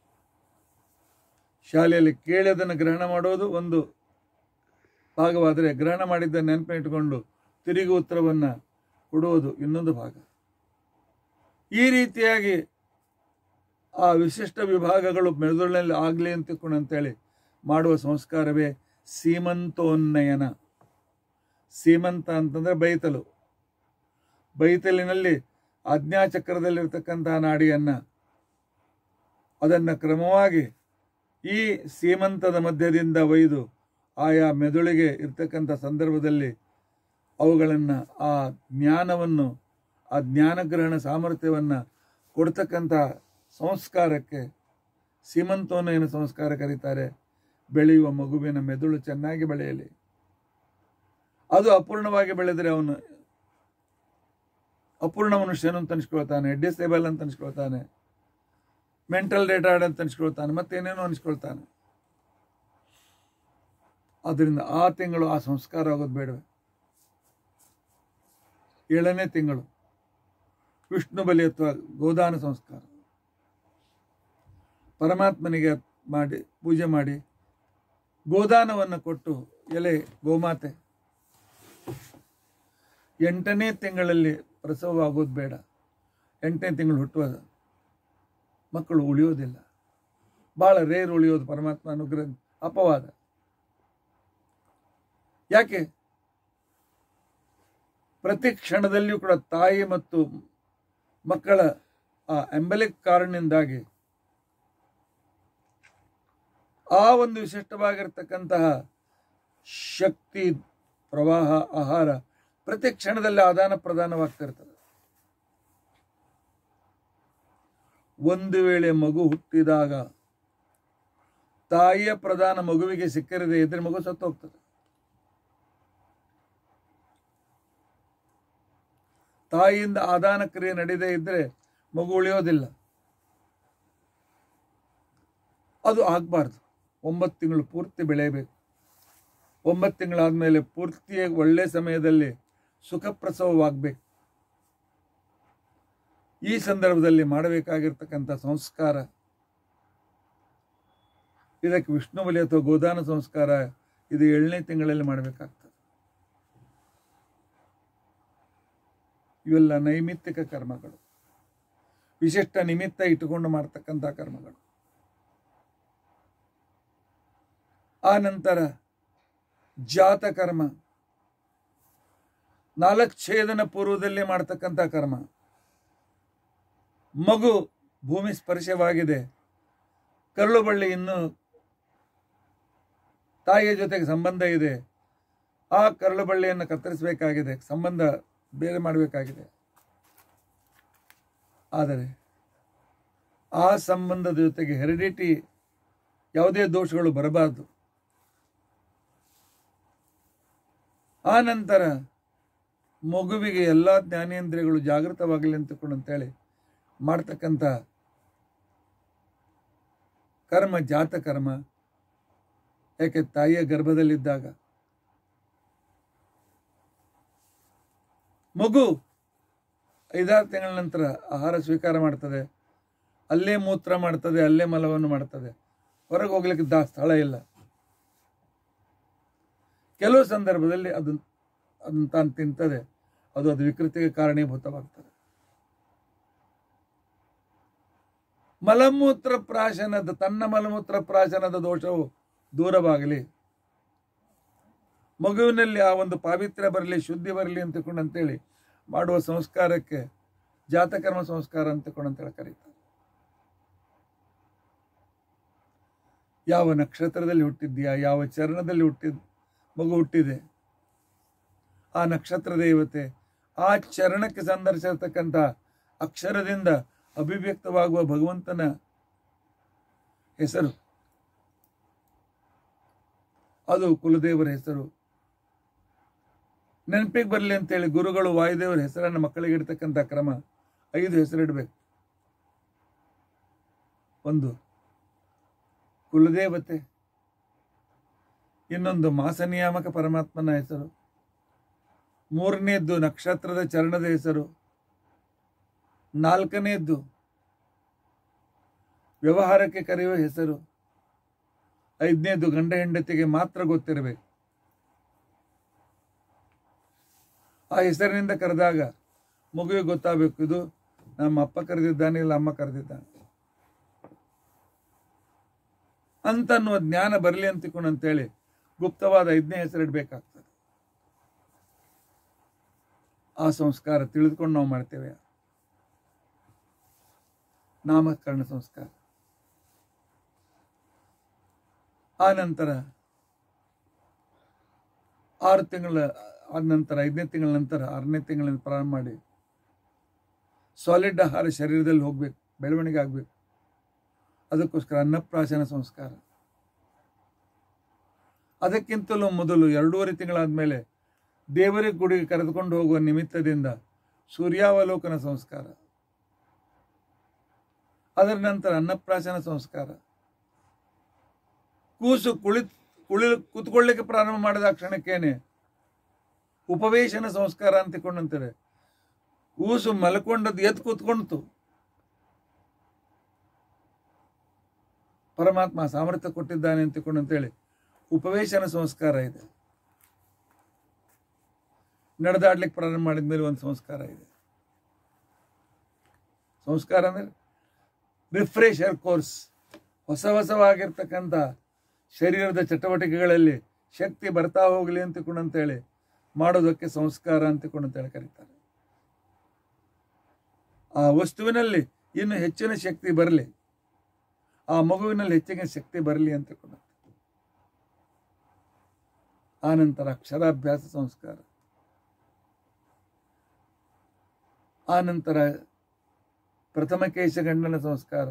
ಶಾಲೆಯಲ್ಲಿ ಕೇಳಿ ಅದನ್ನು ಗ್ರಹಣ ಮಾಡೋದು ಒಂದು ಭಾಗವಾದರೆ ಗ್ರಹಣ ಮಾಡಿದ್ದ ನೆನಪಿಟ್ಟುಕೊಂಡು ತಿರುಗಿ ಉತ್ತರವನ್ನು ಕೊಡುವುದು ಇನ್ನೊಂದು ಭಾಗ ಈ ರೀತಿಯಾಗಿ ಆ ವಿಶಿಷ್ಟ ವಿಭಾಗಗಳು ಮೆದುಳಿನಲ್ಲಿ ಆಗಲಿ ಅಂತ ಅಂತೇಳಿ ಮಾಡುವ ಸಂಸ್ಕಾರವೇ ಸೀಮಂತೋನ್ನಯನ ಸೀಮಂತ ಅಂತಂದ್ರೆ ಬೈತಲು ಬೈತಲಿನಲ್ಲಿ ಆಜ್ಞಾಚಕ್ರದಲ್ಲಿರ್ತಕ್ಕಂತಹ ನಾಡಿಯನ್ನ ಅದನ್ನು ಕ್ರಮವಾಗಿ ಈ ಸೀಮಂತದ ಮಧ್ಯದಿಂದ ಒಯ್ದು ಆಯಾ ಮೆದುಳಿಗೆ ಇರ್ತಕ್ಕಂಥ ಸಂದರ್ಭದಲ್ಲಿ ಅವುಗಳನ್ನು ಆ ಜ್ಞಾನವನ್ನು ಆ ಜ್ಞಾನಗ್ರಹಣ ಸಾಮರ್ಥ್ಯವನ್ನು ಕೊಡ್ತಕ್ಕಂಥ ಸಂಸ್ಕಾರಕ್ಕೆ ಸೀಮಂತೋನ್ನಯನ ಸಂಸ್ಕಾರ ಕರೀತಾರೆ ಬೆಳೆಯುವ ಮಗುವಿನ ಮೆದುಳು ಚೆನ್ನಾಗಿ ಬೆಳೆಯಲಿ ಅದು ಅಪೂರ್ಣವಾಗಿ ಬೆಳೆದರೆ ಅವನು ಅಪೂರ್ಣ ಮನುಷ್ಯನು ಅಂತ ಅನ್ಸ್ಕೊಳ್ತಾನೆ ಡಿಸೇಬಲ್ ಅಂತ ಅನ್ಸ್ಕೊಳ್ತಾನೆ ಮೆಂಟಲ್ ರಿಟಾರ್ಡ್ ಅಂತ ಅನ್ಸ್ಕೊಳ್ತಾನೆ ಮತ್ತೇನೇನೋ ಅನ್ಸ್ಕೊಳ್ತಾನೆ ಅದರಿಂದ ಆ ತಿಂಗಳು ಆ ಸಂಸ್ಕಾರ ಆಗೋದು ಬೇಡವೆ ಏಳನೇ ತಿಂಗಳು ವಿಷ್ಣು ಬಲಿ ಅಥವಾ ಗೋದಾನ ಸಂಸ್ಕಾರ ಪರಮಾತ್ಮನಿಗೆ ಮಾಡಿ ಪೂಜೆ ಮಾಡಿ ಗೋದಾನವನ್ನು ಕೊಟ್ಟು ಎಲೆ ಗೋಮಾತೆ ಎಂಟನೇ ತಿಂಗಳಲ್ಲಿ ಪ್ರಸವವಾಗೋದು ಬೇಡ ಎಂಟನೇ ತಿಂಗಳು ಹುಟ್ಟುವ ಮಕ್ಕಳು ಉಳಿಯೋದಿಲ್ಲ ಭಾಳ ರೇರ್ ಉಳಿಯೋದು ಪರಮಾತ್ಮ ಅನುಗ್ರಹ ಅಪವಾದ ಯಾಕೆ ಪ್ರತಿ ಕ್ಷಣದಲ್ಲಿಯೂ ಕೂಡ ತಾಯಿ ಮತ್ತು ಮಕ್ಕಳ ಆ ಎಂಬಲಿಕ್ ಕಾರಣದಿಂದಾಗಿ ಆ ಒಂದು ವಿಶಿಷ್ಟವಾಗಿರ್ತಕ್ಕಂತಹ ಶಕ್ತಿ ಪ್ರವಾಹ ಆಹಾರ ಪ್ರತಿ ಕ್ಷಣದಲ್ಲಿ ಆದಾನ ಪ್ರದಾನವಾಗ್ತಿರ್ತದೆ ಒಂದು ವೇಳೆ ಮಗು ಹುಟ್ಟಿದಾಗ ತಾಯಿಯ ಪ್ರಧಾನ ಮಗುವಿಗೆ ಸಿಕ್ಕಿರದೆ ಇದ್ರೆ ಮಗು ಸತ್ತು ಹೋಗ್ತದೆ ತಾಯಿಯಿಂದ ಆದಾನ ಕ್ರಿಯೆ ನಡೆಯದೇ ಇದ್ರೆ ಮಗು ಉಳಿಯೋದಿಲ್ಲ ಅದು ಆಗಬಾರ್ದು ಒಂಬತ್ತು ತಿಂಗಳು ಪೂರ್ತಿ ಬೆಳೆಯಬೇಕು ಒಂಬತ್ತು ತಿಂಗಳಾದ್ಮೇಲೆ ಪೂರ್ತಿಯಾಗಿ ಒಳ್ಳೆ ಸಮಯದಲ್ಲಿ ಸುಖ ಪ್ರಸವವಾಗಬೇಕು ಈ ಸಂದರ್ಭದಲ್ಲಿ ಮಾಡಬೇಕಾಗಿರ್ತಕ್ಕಂಥ ಸಂಸ್ಕಾರ ಇದಕ್ಕೆ ವಿಷ್ಣು ಬಲಿ ಅಥವಾ ಗೋದಾನ ಸಂಸ್ಕಾರ ಇದು ಏಳನೇ ತಿಂಗಳಲ್ಲಿ ಮಾಡಬೇಕಾಗ್ತದೆ ಇವೆಲ್ಲ ನೈಮಿತ್ತಿಕ ಕರ್ಮಗಳು ವಿಶಿಷ್ಟ ನಿಮಿತ್ತ ಇಟ್ಟುಕೊಂಡು ಮಾಡ್ತಕ್ಕಂಥ ಕರ್ಮಗಳು ಆ ನಂತರ ಜಾತಕರ್ಮ ನಾಲ್ಕು ಛೇದನ ಪೂರ್ವದಲ್ಲಿ ಮಾಡ್ತಕ್ಕಂಥ ಕರ್ಮ ಮಗು ಭೂಮಿ ಸ್ಪರ್ಶವಾಗಿದೆ ಕರಳು ಬಳ್ಳಿ ಇನ್ನು ತಾಯಿಯ ಜೊತೆಗೆ ಸಂಬಂಧ ಇದೆ ಆ ಕರಳು ಬಳ್ಳಿಯನ್ನು ಕತ್ತರಿಸಬೇಕಾಗಿದೆ ಸಂಬಂಧ ಬೇರೆ ಮಾಡಬೇಕಾಗಿದೆ ಆದರೆ ಆ ಸಂಬಂಧದ ಜೊತೆಗೆ ಹೆರಿಡಿಟಿ ಯಾವುದೇ ದೋಷಗಳು ಬರಬಾರದು ಆ ನಂತರ ಮಗುವಿಗೆ ಎಲ್ಲ ಜ್ಞಾನೇಂದ್ರಿಯಗಳು ಜಾಗೃತವಾಗಲಿ ಅಂತಕೊಂಡು ಅಂತೇಳಿ ಮಾಡ್ತಕ್ಕಂಥ ಕರ್ಮ ಜಾತ ಕರ್ಮ ಯಾಕೆ ತಾಯಿಯ ಗರ್ಭದಲ್ಲಿದ್ದಾಗ ಮಗು ಐದಾರು ತಿಂಗಳ ನಂತರ ಆಹಾರ ಸ್ವೀಕಾರ ಮಾಡ್ತದೆ ಅಲ್ಲೇ ಮೂತ್ರ ಮಾಡ್ತದೆ ಅಲ್ಲೇ ಮಲವನ್ನು ಮಾಡ್ತದೆ ಹೊರಗೆ ಹೋಗ್ಲಿಕ್ಕೆ ದಾ ಸ್ಥಳ ಇಲ್ಲ ಕೆಲವು ಸಂದರ್ಭದಲ್ಲಿ ಅದು ಅದನ್ನು ತಾನು ತಿಂತದೆ ಅದು ಅದು ವಿಕೃತಿಗೆ ಕಾರಣೀಭೂತವಾಗ್ತದೆ ಮಲಮೂತ್ರ ಪ್ರಾಶನದ ತನ್ನ ಮಲಮೂತ್ರ ಪ್ರಾಶನದ ದೋಷವು ದೂರವಾಗಲಿ ಮಗುವಿನಲ್ಲಿ ಆ ಒಂದು ಪಾವಿತ್ರ್ಯ ಬರಲಿ ಶುದ್ಧಿ ಬರಲಿ ಅಂತಕೊಂಡು ಅಂತೇಳಿ ಮಾಡುವ ಸಂಸ್ಕಾರಕ್ಕೆ ಜಾತಕರ್ಮ ಸಂಸ್ಕಾರ ಅಂತಕೊಂಡು ಅಂತೇಳಿ ಕರೀತಾರೆ ಯಾವ ನಕ್ಷತ್ರದಲ್ಲಿ ಹುಟ್ಟಿದ್ಯಾ ಯಾವ ಚರಣದಲ್ಲಿ ಹುಟ್ಟಿದ್ ಮಗು ಹುಟ್ಟಿದೆ ಆ ನಕ್ಷತ್ರ ದೇವತೆ ಆ ಚರಣಕ್ಕೆ ಸಂದರ್ಶಿರ್ತಕ್ಕಂಥ ಅಕ್ಷರದಿಂದ ಅಭಿವ್ಯಕ್ತವಾಗುವ ಭಗವಂತನ ಹೆಸರು ಅದು ಕುಲದೇವರ ಹೆಸರು ನೆನಪಿಗೆ ಬರಲಿ ಅಂತೇಳಿ ಗುರುಗಳು ವಾಯುದೇವರ ಹೆಸರನ್ನು ಮಕ್ಕಳಿಗೆ ಇಡ್ತಕ್ಕಂಥ ಕ್ರಮ ಐದು ಹೆಸರಿಡಬೇಕು ಒಂದು ಕುಲದೇವತೆ ಇನ್ನೊಂದು ಮಾಸ ನಿಯಾಮಕ ಪರಮಾತ್ಮನ ಹೆಸರು ಮೂರನೇದ್ದು ನಕ್ಷತ್ರದ ಚರಣದ ಹೆಸರು ನಾಲ್ಕನೇದ್ದು ವ್ಯವಹಾರಕ್ಕೆ ಕರೆಯುವ ಹೆಸರು ಐದನೇದು ಗಂಡ ಹೆಂಡತಿಗೆ ಮಾತ್ರ ಗೊತ್ತಿರಬೇಕು ಆ ಹೆಸರಿನಿಂದ ಕರೆದಾಗ ಮಗುವಿಗೆ ಗೊತ್ತಾಗಬೇಕು ಇದು ನಮ್ಮ ಅಪ್ಪ ಕರೆದಿದ್ದಾನೆ ಇಲ್ಲ ಅಮ್ಮ ಕರೆದಿದ್ದಾನೆ ಅಂತ ಅನ್ನುವ ಜ್ಞಾನ ಬರಲಿ ಅಂತಿಕೊಂಡು ಅಂತೇಳಿ ಗುಪ್ತವಾದ ಐದನೇ ಹೆಸರಿಡ್ಬೇಕಾಗ್ತದೆ ಆ ಸಂಸ್ಕಾರ ತಿಳಿದುಕೊಂಡು ನಾವು ಮಾಡ್ತೇವೆ ನಾಮಕರಣ ಸಂಸ್ಕಾರ ಆ ನಂತರ ಆರು ತಿಂಗಳ ಆದ ನಂತರ ಐದನೇ ತಿಂಗಳ ನಂತರ ಆರನೇ ತಿಂಗಳಿಂದ ಪ್ರಾರಂಭ ಮಾಡಿ ಸಾಲಿಡ್ ಆಹಾರ ಶರೀರದಲ್ಲಿ ಹೋಗ್ಬೇಕು ಬೆಳವಣಿಗೆ ಆಗಬೇಕು ಅದಕ್ಕೋಸ್ಕರ ಅನ್ನಪ್ರಾಶನ ಸಂಸ್ಕಾರ ಅದಕ್ಕಿಂತಲೂ ಮೊದಲು ಎರಡೂವರೆ ತಿಂಗಳಾದ ದೇವರ ಗುಡಿಗೆ ಕರೆದುಕೊಂಡು ಹೋಗುವ ನಿಮಿತ್ತದಿಂದ ಸೂರ್ಯಾವಲೋಕನ ಸಂಸ್ಕಾರ ಅದರ ನಂತರ ಅನ್ನಪ್ರಾಶನ ಸಂಸ್ಕಾರ ಕೂಸು ಕುಳಿತ್ ಕುಳಿ ಕೂತ್ಕೊಳ್ಳಿಕ್ಕೆ ಪ್ರಾರಂಭ ಮಾಡಿದ ಕ್ಷಣಕ್ಕೇನೆ ಉಪವೇಶನ ಸಂಸ್ಕಾರ ಅಂತಿಕೊಂಡಂತಾರೆ ಕೂಸು ಮಲ್ಕೊಂಡದ್ದು ಎದ್ದು ಕೂತ್ಕೊಂಡ್ತು ಪರಮಾತ್ಮ ಸಾಮರ್ಥ್ಯ ಕೊಟ್ಟಿದ್ದಾನೆ ಅಂತಿಕೊಂಡು ಅಂತೇಳಿ ಉಪವೇಶನ ಸಂಸ್ಕಾರ ಇದೆ ನಡೆದಾಡ್ಲಿಕ್ಕೆ ಪ್ರಾರಂಭ ಮಾಡಿದ ಮೇಲೆ ಒಂದು ಸಂಸ್ಕಾರ ಇದೆ ಸಂಸ್ಕಾರ ಅಂದ್ರೆ ರಿಫ್ರೆಶರ್ ಕೋರ್ಸ್ ಹೊಸ ಹೊಸವಾಗಿರ್ತಕ್ಕಂಥ ಶರೀರದ ಚಟುವಟಿಕೆಗಳಲ್ಲಿ ಶಕ್ತಿ ಬರ್ತಾ ಹೋಗಲಿ ಅಂತೇಳಿ ಮಾಡೋದಕ್ಕೆ ಸಂಸ್ಕಾರ ಅಂತೇಳಿ ಕರೀತಾರೆ ಆ ವಸ್ತುವಿನಲ್ಲಿ ಇನ್ನು ಹೆಚ್ಚಿನ ಶಕ್ತಿ ಬರಲಿ ಆ ಮಗುವಿನಲ್ಲಿ ಹೆಚ್ಚಿನ ಶಕ್ತಿ ಬರಲಿ ಅಂತಕೊಂಡು ಆನಂತರ ಅಕ್ಷರಾಭ್ಯಾಸ ಸಂಸ್ಕಾರ ಆನಂತರ ಪ್ರಥಮ ಕೇಶಗಂಡನ ಸಂಸ್ಕಾರ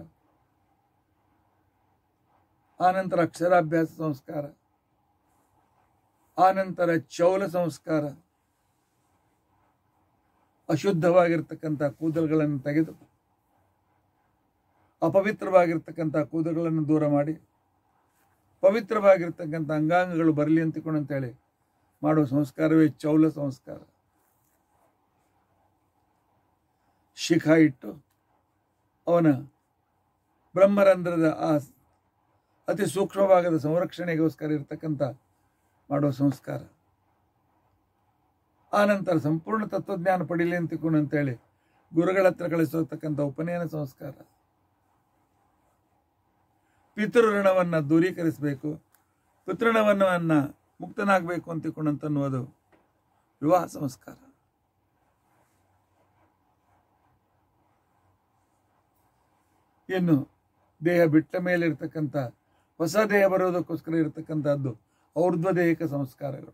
ಆನಂತರ ಅಕ್ಷರಾಭ್ಯಾಸ ಸಂಸ್ಕಾರ ಆನಂತರ ಚೌಲ ಸಂಸ್ಕಾರ ಅಶುದ್ಧವಾಗಿರ್ತಕ್ಕಂಥ ಕೂದಲುಗಳನ್ನು ತೆಗೆದು ಅಪವಿತ್ರವಾಗಿರ್ತಕ್ಕಂಥ ಕೂದಲುಗಳನ್ನು ದೂರ ಮಾಡಿ ಪವಿತ್ರವಾಗಿರ್ತಕ್ಕಂಥ ಅಂಗಾಂಗಗಳು ಬರಲಿ ಅಂತಕೊಂಡು ಅಂತೇಳಿ ಮಾಡುವ ಸಂಸ್ಕಾರವೇ ಚೌಲ ಸಂಸ್ಕಾರ ಶಿಖ ಇಟ್ಟು ಅವನ ಬ್ರಹ್ಮರಂಧ್ರದ ಆ ಅತಿ ಸೂಕ್ಷ್ಮವಾಗದ ಸಂರಕ್ಷಣೆಗೋಸ್ಕರ ಇರತಕ್ಕಂಥ ಮಾಡುವ ಸಂಸ್ಕಾರ ಆ ನಂತರ ಸಂಪೂರ್ಣ ತತ್ವಜ್ಞಾನ ಪಡೀಲಿ ಅಂತಿಕೊಂಡು ಅಂತೇಳಿ ಗುರುಗಳ ಹತ್ರ ಕಳಿಸಿರ್ತಕ್ಕಂಥ ಉಪನಯನ ಸಂಸ್ಕಾರ ಪಿತೃಋಣವನ್ನು ದೂರೀಕರಿಸಬೇಕು ಪಿತೃಋಣವನ್ನ ಮುಕ್ತನಾಗಬೇಕು ಅಂತಿಕೊಂಡಂತನ್ನುವುದು ವಿವಾಹ ಸಂಸ್ಕಾರ ಇನ್ನು ದೇಹ ಬಿಟ್ಟ ಮೇಲೆ ಇರತಕ್ಕಂಥ ಹೊಸ ದೇಹ ಬರೋದಕ್ಕೋಸ್ಕರ ಇರತಕ್ಕಂಥದ್ದು ಔರ್ಧ್ವ ದೇಹಿಕ ಸಂಸ್ಕಾರಗಳು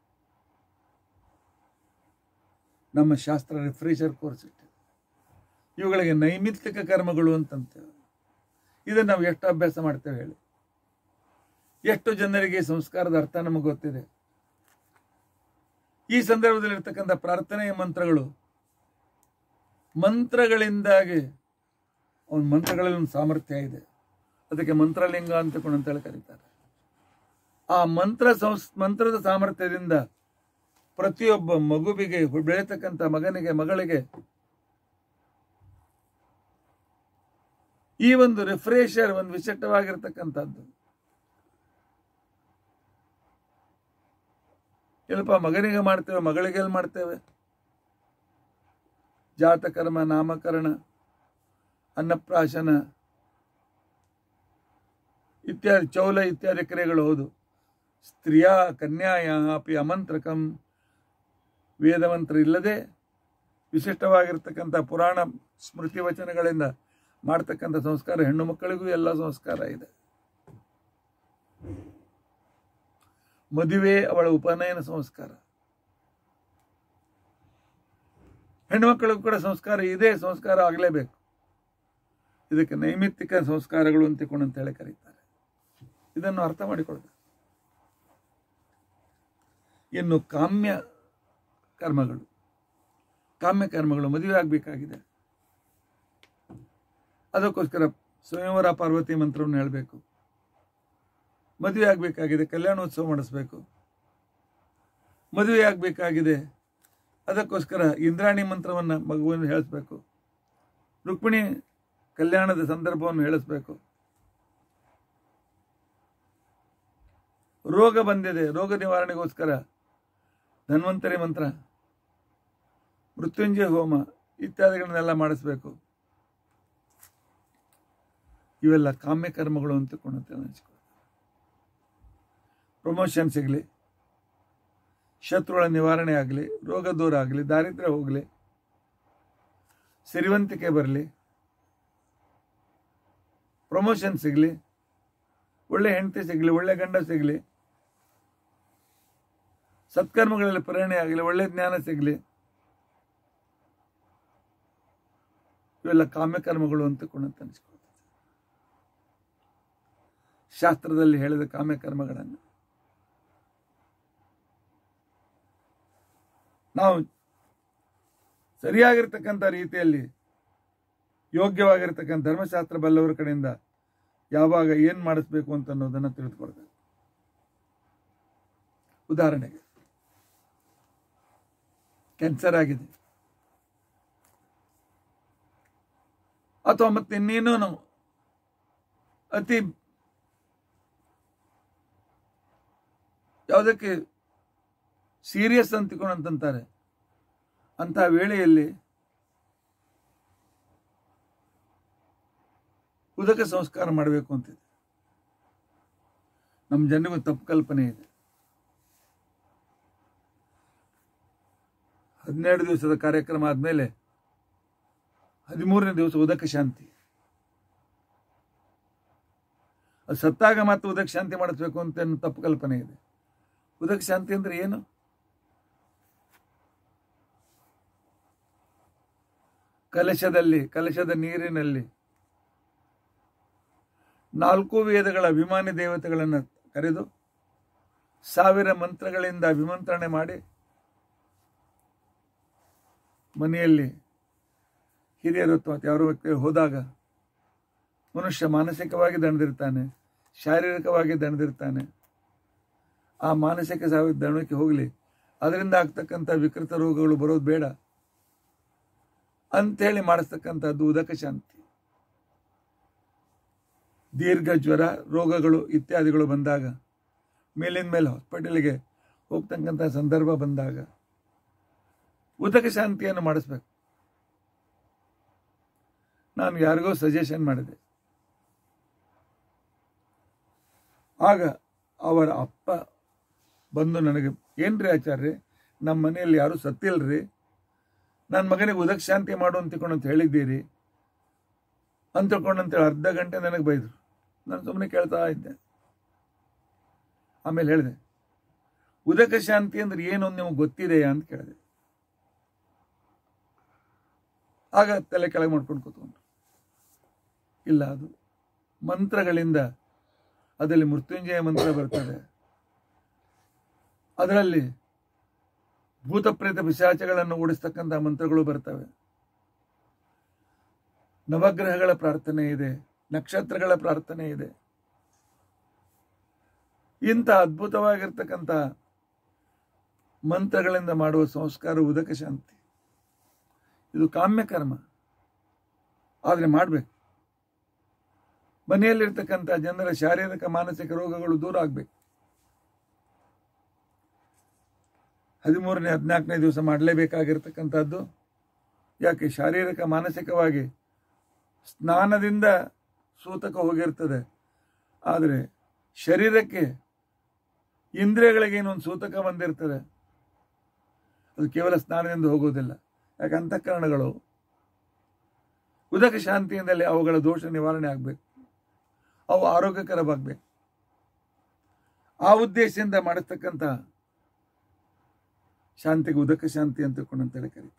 ನಮ್ಮ ಶಾಸ್ತ್ರ ರಿಫ್ರೆಶರ್ ಕೋರ್ಸ್ ಇಟ್ಟಿದೆ ಇವುಗಳಿಗೆ ನೈಮಿತ್ತಿಕ ಕರ್ಮಗಳು ಅಂತಂತೇವೆ ಇದನ್ನು ನಾವು ಎಷ್ಟು ಅಭ್ಯಾಸ ಮಾಡ್ತೇವೆ ಹೇಳಿ ಎಷ್ಟು ಜನರಿಗೆ ಈ ಸಂಸ್ಕಾರದ ಅರ್ಥ ನಮಗೆ ಗೊತ್ತಿದೆ ಈ ಸಂದರ್ಭದಲ್ಲಿ ಇರ್ತಕ್ಕಂಥ ಪ್ರಾರ್ಥನೆಯ ಮಂತ್ರಗಳು ಮಂತ್ರಗಳಿಂದಾಗಿ ಅವನ ಮಂತ್ರಗಳಲ್ಲಿ ಒಂದು ಸಾಮರ್ಥ್ಯ ಇದೆ ಅದಕ್ಕೆ ಮಂತ್ರಲಿಂಗ ಅಂತ ಕೂಡ ಅಂತೇಳಿ ಕರೀತಾರೆ ಆ ಮಂತ್ರ ಸಂಸ್ ಮಂತ್ರದ ಸಾಮರ್ಥ್ಯದಿಂದ ಪ್ರತಿಯೊಬ್ಬ ಮಗುವಿಗೆ ಬೆಳೀತಕ್ಕಂಥ ಮಗನಿಗೆ ಮಗಳಿಗೆ ಈ ಒಂದು ರಿಫ್ರೆಶರ್ ಒಂದು ವಿಶಿಷ್ಟವಾಗಿರ್ತಕ್ಕಂಥದ್ದು ಇಲ್ಲಪ್ಪ ಮಗನಿಗೆ ಮಾಡ್ತೇವೆ ಮಗಳಿಗೆ ಎಲ್ಲಿ ಮಾಡ್ತೇವೆ ಜಾತಕರ್ಮ ನಾಮಕರಣ ಅನ್ನಪ್ರಾಶನ ಇತ್ಯಾದಿ ಚೌಲ ಇತ್ಯಾದಿ ಕ್ರಿಯೆಗಳು ಹೌದು ಸ್ತ್ರೀಯ ಕನ್ಯಾಯ ಅಪಿ ಅಮಂತ್ರಕಂ ವೇದಮಂತ್ರ ಇಲ್ಲದೆ ವಿಶಿಷ್ಟವಾಗಿರ್ತಕ್ಕಂಥ ಪುರಾಣ ಸ್ಮೃತಿ ವಚನಗಳಿಂದ ಮಾಡ್ತಕ್ಕಂಥ ಸಂಸ್ಕಾರ ಹೆಣ್ಣು ಮಕ್ಕಳಿಗೂ ಎಲ್ಲ ಸಂಸ್ಕಾರ ಇದೆ ಮದುವೆ ಅವಳ ಉಪನಯನ ಸಂಸ್ಕಾರ ಹೆಣ್ಮಕ್ಕಳಿಗೂ ಕೂಡ ಸಂಸ್ಕಾರ ಇದೆ ಸಂಸ್ಕಾರ ಆಗಲೇಬೇಕು ಇದಕ್ಕೆ ನೈಮಿತ್ತಿಕ ಸಂಸ್ಕಾರಗಳು ಅಂತ ಅಂತ ಹೇಳಿ ಕರೀತಾರೆ ಇದನ್ನು ಅರ್ಥ ಮಾಡಿಕೊಳ್ಬೇಕು ಇನ್ನು ಕಾಮ್ಯ ಕರ್ಮಗಳು ಕಾಮ್ಯ ಕರ್ಮಗಳು ಮದುವೆ ಆಗಬೇಕಾಗಿದೆ ಅದಕ್ಕೋಸ್ಕರ ಸ್ವಯಂವರ ಪಾರ್ವತಿ ಮಂತ್ರವನ್ನು ಹೇಳಬೇಕು ಮದುವೆ ಆಗಬೇಕಾಗಿದೆ ಕಲ್ಯಾಣೋತ್ಸವ ಮಾಡಿಸ್ಬೇಕು ಮದುವೆ ಆಗಬೇಕಾಗಿದೆ ಅದಕ್ಕೋಸ್ಕರ ಇಂದ್ರಾಣಿ ಮಂತ್ರವನ್ನು ಮಗುವನ್ನು ಹೇಳಿಸ್ಬೇಕು ರುಕ್ಮಿಣಿ ಕಲ್ಯಾಣದ ಸಂದರ್ಭವನ್ನು ಹೇಳಿಸ್ಬೇಕು ರೋಗ ಬಂದಿದೆ ರೋಗ ನಿವಾರಣೆಗೋಸ್ಕರ ಧನ್ವಂತರಿ ಮಂತ್ರ ಮೃತ್ಯುಂಜಯ ಹೋಮ ಇತ್ಯಾದಿಗಳನ್ನೆಲ್ಲ ಮಾಡಿಸ್ಬೇಕು ಇವೆಲ್ಲ ಕಾಮ್ಯ ಕರ್ಮಗಳು ಅಂತ ನೆನೆಸ್ಕೊಳ್ಳಿ ಪ್ರಮೋಷನ್ ಸಿಗಲಿ ಶತ್ರುಗಳ ನಿವಾರಣೆ ಆಗಲಿ ರೋಗ ದೂರ ಆಗಲಿ ದಾರಿದ್ರ್ಯ ಹೋಗಲಿ ಸಿರಿವಂತಿಕೆ ಬರಲಿ ಪ್ರಮೋಷನ್ ಸಿಗಲಿ ಒಳ್ಳೆ ಹೆಂಡತಿ ಸಿಗಲಿ ಒಳ್ಳೆ ಗಂಡ ಸಿಗಲಿ ಸತ್ಕರ್ಮಗಳಲ್ಲಿ ಪ್ರೇರಣೆ ಆಗಲಿ ಒಳ್ಳೆ ಜ್ಞಾನ ಸಿಗಲಿ ಇವೆಲ್ಲ ಕಾಮ್ಯಕರ್ಮಗಳು ಅಂತ ಕೂಡ ಅನಿಸ್ಕೊಳ್ತದೆ ಶಾಸ್ತ್ರದಲ್ಲಿ ಹೇಳಿದ ಕಾಮ್ಯಕರ್ಮಗಳನ್ನು ನಾವು ಸರಿಯಾಗಿರ್ತಕ್ಕಂಥ ರೀತಿಯಲ್ಲಿ ಯೋಗ್ಯವಾಗಿರ್ತಕ್ಕಂಥ ಧರ್ಮಶಾಸ್ತ್ರ ಬಲ್ಲವರ ಕಡೆಯಿಂದ ಯಾವಾಗ ಏನು ಮಾಡಿಸ್ಬೇಕು ಅಂತ ಅನ್ನೋದನ್ನು ತಿಳಿದುಕೊಳ್ಬೇಕು ಉದಾಹರಣೆಗೆ ಕ್ಯಾನ್ಸರ್ ಆಗಿದೆ ಅಥವಾ ಮತ್ತೆ ಇನ್ನೇನೋ ನಾವು ಅತಿ ಯಾವುದಕ್ಕೆ ಸೀರಿಯಸ್ ಅಂತಾರೆ ಅಂತಹ ವೇಳೆಯಲ್ಲಿ ಉದಕ ಸಂಸ್ಕಾರ ಮಾಡಬೇಕು ಅಂತಿದೆ ನಮ್ಮ ಜನರಿಗೂ ತಪ್ಪು ಕಲ್ಪನೆ ಇದೆ ಹನ್ನೆರಡು ದಿವಸದ ಕಾರ್ಯಕ್ರಮ ಆದಮೇಲೆ ಹದಿಮೂರನೇ ದಿವಸ ಉದಕ ಶಾಂತಿ ಅದು ಸತ್ತಾಗ ಮಾತ್ರ ಉದಕ ಶಾಂತಿ ಮಾಡಿಸ್ಬೇಕು ಅಂತ ಅನ್ನೋ ತಪ್ಪು ಕಲ್ಪನೆ ಇದೆ ಉದಕ ಶಾಂತಿ ಅಂದ್ರೆ ಏನು ಕಲಶದಲ್ಲಿ ಕಲಶದ ನೀರಿನಲ್ಲಿ ನಾಲ್ಕು ವೇದಗಳ ಅಭಿಮಾನಿ ದೇವತೆಗಳನ್ನು ಕರೆದು ಸಾವಿರ ಮಂತ್ರಗಳಿಂದ ಅಭಿಮಂತ್ರಣೆ ಮಾಡಿ ಮನೆಯಲ್ಲಿ ಹಿರಿಯರು ಅಥವಾ ಯಾರೋ ವ್ಯಕ್ತಿ ಹೋದಾಗ ಮನುಷ್ಯ ಮಾನಸಿಕವಾಗಿ ದಣದಿರ್ತಾನೆ ಶಾರೀರಿಕವಾಗಿ ದಣದಿರ್ತಾನೆ ಆ ಮಾನಸಿಕ ಸಾವಿರ ದಣಕ್ಕೆ ಹೋಗಲಿ ಅದರಿಂದ ಆಗ್ತಕ್ಕಂಥ ವಿಕೃತ ರೋಗಗಳು ಬರೋದು ಬೇಡ ಅಂಥೇಳಿ ಮಾಡಿಸ್ತಕ್ಕಂಥದ್ದು ಉದಕ ಶಾಂತಿ ದೀರ್ಘ ಜ್ವರ ರೋಗಗಳು ಇತ್ಯಾದಿಗಳು ಬಂದಾಗ ಮೇಲಿನ ಮೇಲೆ ಹಾಸ್ಪಿಟಲ್ಗೆ ಹೋಗ್ತಕ್ಕಂಥ ಸಂದರ್ಭ ಬಂದಾಗ ಉದಕ ಶಾಂತಿಯನ್ನು ಮಾಡಿಸ್ಬೇಕು ನಾನು ಯಾರಿಗೋ ಸಜೆಷನ್ ಮಾಡಿದೆ ಆಗ ಅವರ ಅಪ್ಪ ಬಂದು ನನಗೆ ಏನ್ರಿ ಆಚಾರ್ಯ ನಮ್ಮ ಮನೆಯಲ್ಲಿ ಯಾರು ಸತ್ತಿಲ್ರಿ ನನ್ನ ಮಗನಿಗೆ ಉದಕ್ ಶಾಂತಿ ಮಾಡು ಅಂತ ತಿಳ್ಕೊಂಡು ಅಂತ ಹೇಳಿದ್ದೀರಿ ಅಂತ ತಿಳ್ಕೊಂಡು ಅಂತೇಳಿ ಅರ್ಧ ಗಂಟೆ ನನಗೆ ಬೈದರು ನಾನು ಸುಮ್ಮನೆ ಕೇಳ್ತಾ ಇದ್ದೆ ಆಮೇಲೆ ಹೇಳಿದೆ ಉದಕ ಶಾಂತಿ ಅಂದ್ರೆ ಏನು ಅಂತ ನಿಮಗೆ ಗೊತ್ತಿದೆಯಾ ಅಂತ ಕೇಳಿದೆ ಆಗ ತಲೆ ಕೆಳಗೆ ಮಾಡ್ಕೊಂಡು ಕೂತ್ಕೊಂಡು ಇಲ್ಲ ಅದು ಮಂತ್ರಗಳಿಂದ ಅದರಲ್ಲಿ ಮೃತ್ಯುಂಜಯ ಮಂತ್ರ ಬರ್ತದೆ ಅದರಲ್ಲಿ ಭೂತಪ್ರೇತ ಪಿಶಾಚಗಳನ್ನು ಓಡಿಸ್ತಕ್ಕಂಥ ಮಂತ್ರಗಳು ಬರ್ತವೆ ನವಗ್ರಹಗಳ ಪ್ರಾರ್ಥನೆ ಇದೆ ನಕ್ಷತ್ರಗಳ ಪ್ರಾರ್ಥನೆ ಇದೆ ಇಂಥ ಅದ್ಭುತವಾಗಿರ್ತಕ್ಕಂಥ ಮಂತ್ರಗಳಿಂದ ಮಾಡುವ ಸಂಸ್ಕಾರ ಉದಕ ಶಾಂತಿ ಇದು ಕಾಮ್ಯ ಕರ್ಮ ಆದರೆ ಮಾಡಬೇಕು ಮನೆಯಲ್ಲಿರ್ತಕ್ಕಂಥ ಜನರ ಶಾರೀರಿಕ ಮಾನಸಿಕ ರೋಗಗಳು ದೂರ ಆಗಬೇಕು ಹದಿಮೂರನೇ ಹದಿನಾಲ್ಕನೇ ದಿವಸ ಮಾಡಲೇಬೇಕಾಗಿರ್ತಕ್ಕಂಥದ್ದು ಯಾಕೆ ಶಾರೀರಿಕ ಮಾನಸಿಕವಾಗಿ ಸ್ನಾನದಿಂದ ಸೂತಕ ಹೋಗಿರ್ತದೆ ಆದರೆ ಶರೀರಕ್ಕೆ ಇಂದ್ರಿಯಗಳಿಗೆ ಏನೊಂದು ಸೂತಕ ಬಂದಿರ್ತದೆ ಅದು ಕೇವಲ ಸ್ನಾನದಿಂದ ಹೋಗುವುದಿಲ್ಲ ಯಾಕೆ ಅಂತಃಕರಣಗಳು ಉದಕ ಶಾಂತಿಯಿಂದಲೇ ಅವುಗಳ ದೋಷ ನಿವಾರಣೆ ಆಗಬೇಕು ಅವು ಆರೋಗ್ಯಕರವಾಗಬೇಕು ಆ ಉದ್ದೇಶದಿಂದ ಮಾಡತಕ್ಕಂಥ ಶಾಂತಿಗೆ ಉದಕ ಶಾಂತಿ ಅಂತ ಅಂತೇಳಿ ಕರೀತಾರೆ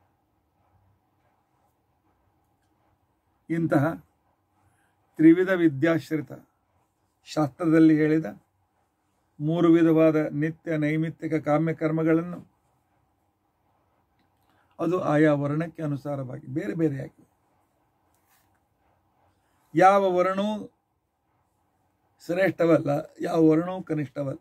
ಇಂತಹ ತ್ರಿವಿಧ ವಿದ್ಯಾಶ್ರಿತ ಶಾಸ್ತ್ರದಲ್ಲಿ ಹೇಳಿದ ಮೂರು ವಿಧವಾದ ನಿತ್ಯ ನೈಮಿತ್ತಿಕ ಕಾಮ್ಯ ಕರ್ಮಗಳನ್ನು ಅದು ಆಯಾ ವರ್ಣಕ್ಕೆ ಅನುಸಾರವಾಗಿ ಬೇರೆ ಬೇರೆಯಾಗಿ ಯಾವ ವರ್ಣವೂ ಶ್ರೇಷ್ಠವಲ್ಲ ಯಾವ ವರ್ಣವೂ ಕನಿಷ್ಠವಲ್ಲ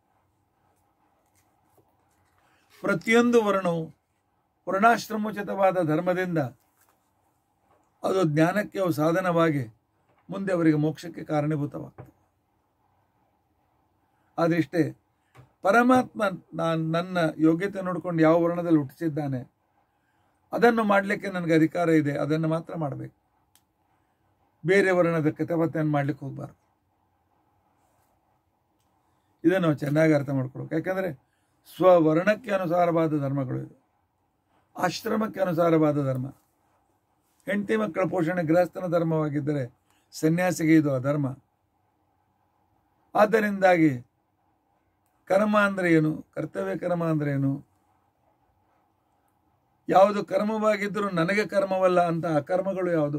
ಪ್ರತಿಯೊಂದು ವರ್ಣವು ವರ್ಣಾಶ್ರಮೋಚಿತವಾದ ಧರ್ಮದಿಂದ ಅದು ಜ್ಞಾನಕ್ಕೆ ಅವು ಸಾಧನವಾಗಿ ಮುಂದೆ ಅವರಿಗೆ ಮೋಕ್ಷಕ್ಕೆ ಕಾರಣೀಭೂತವಾಗ್ತದೆ ಆದರೆ ಇಷ್ಟೇ ಪರಮಾತ್ಮ ನಾನು ನನ್ನ ಯೋಗ್ಯತೆ ನೋಡಿಕೊಂಡು ಯಾವ ವರ್ಣದಲ್ಲಿ ಹುಟ್ಟಿಸಿದ್ದಾನೆ ಅದನ್ನು ಮಾಡಲಿಕ್ಕೆ ನನಗೆ ಅಧಿಕಾರ ಇದೆ ಅದನ್ನು ಮಾತ್ರ ಮಾಡಬೇಕು ಬೇರೆ ವರ್ಣದ ಕಥಾಪತೆಯನ್ನು ಮಾಡಲಿಕ್ಕೆ ಹೋಗಬಾರ್ದು ಇದನ್ನು ನಾವು ಚೆನ್ನಾಗಿ ಅರ್ಥ ಮಾಡ್ಕೊಳ್ಬೇಕು ಯಾಕಂದರೆ ಸ್ವವರ್ಣಕ್ಕೆ ಅನುಸಾರವಾದ ಧರ್ಮಗಳು ಇದು ಆಶ್ರಮಕ್ಕೆ ಅನುಸಾರವಾದ ಧರ್ಮ ಹೆಂಡತಿ ಮಕ್ಕಳ ಪೋಷಣೆ ಗೃಹಸ್ಥನ ಧರ್ಮವಾಗಿದ್ದರೆ ಸನ್ಯಾಸಿಗೆ ಇದು ಅಧರ್ಮ ಆದ್ದರಿಂದಾಗಿ ಕರ್ಮ ಅಂದರೆ ಏನು ಕರ್ತವ್ಯ ಕರ್ಮ ಅಂದರೆ ಏನು ಯಾವುದು ಕರ್ಮವಾಗಿದ್ದರೂ ನನಗೆ ಕರ್ಮವಲ್ಲ ಅಂತ ಅಕರ್ಮಗಳು ಯಾವುದು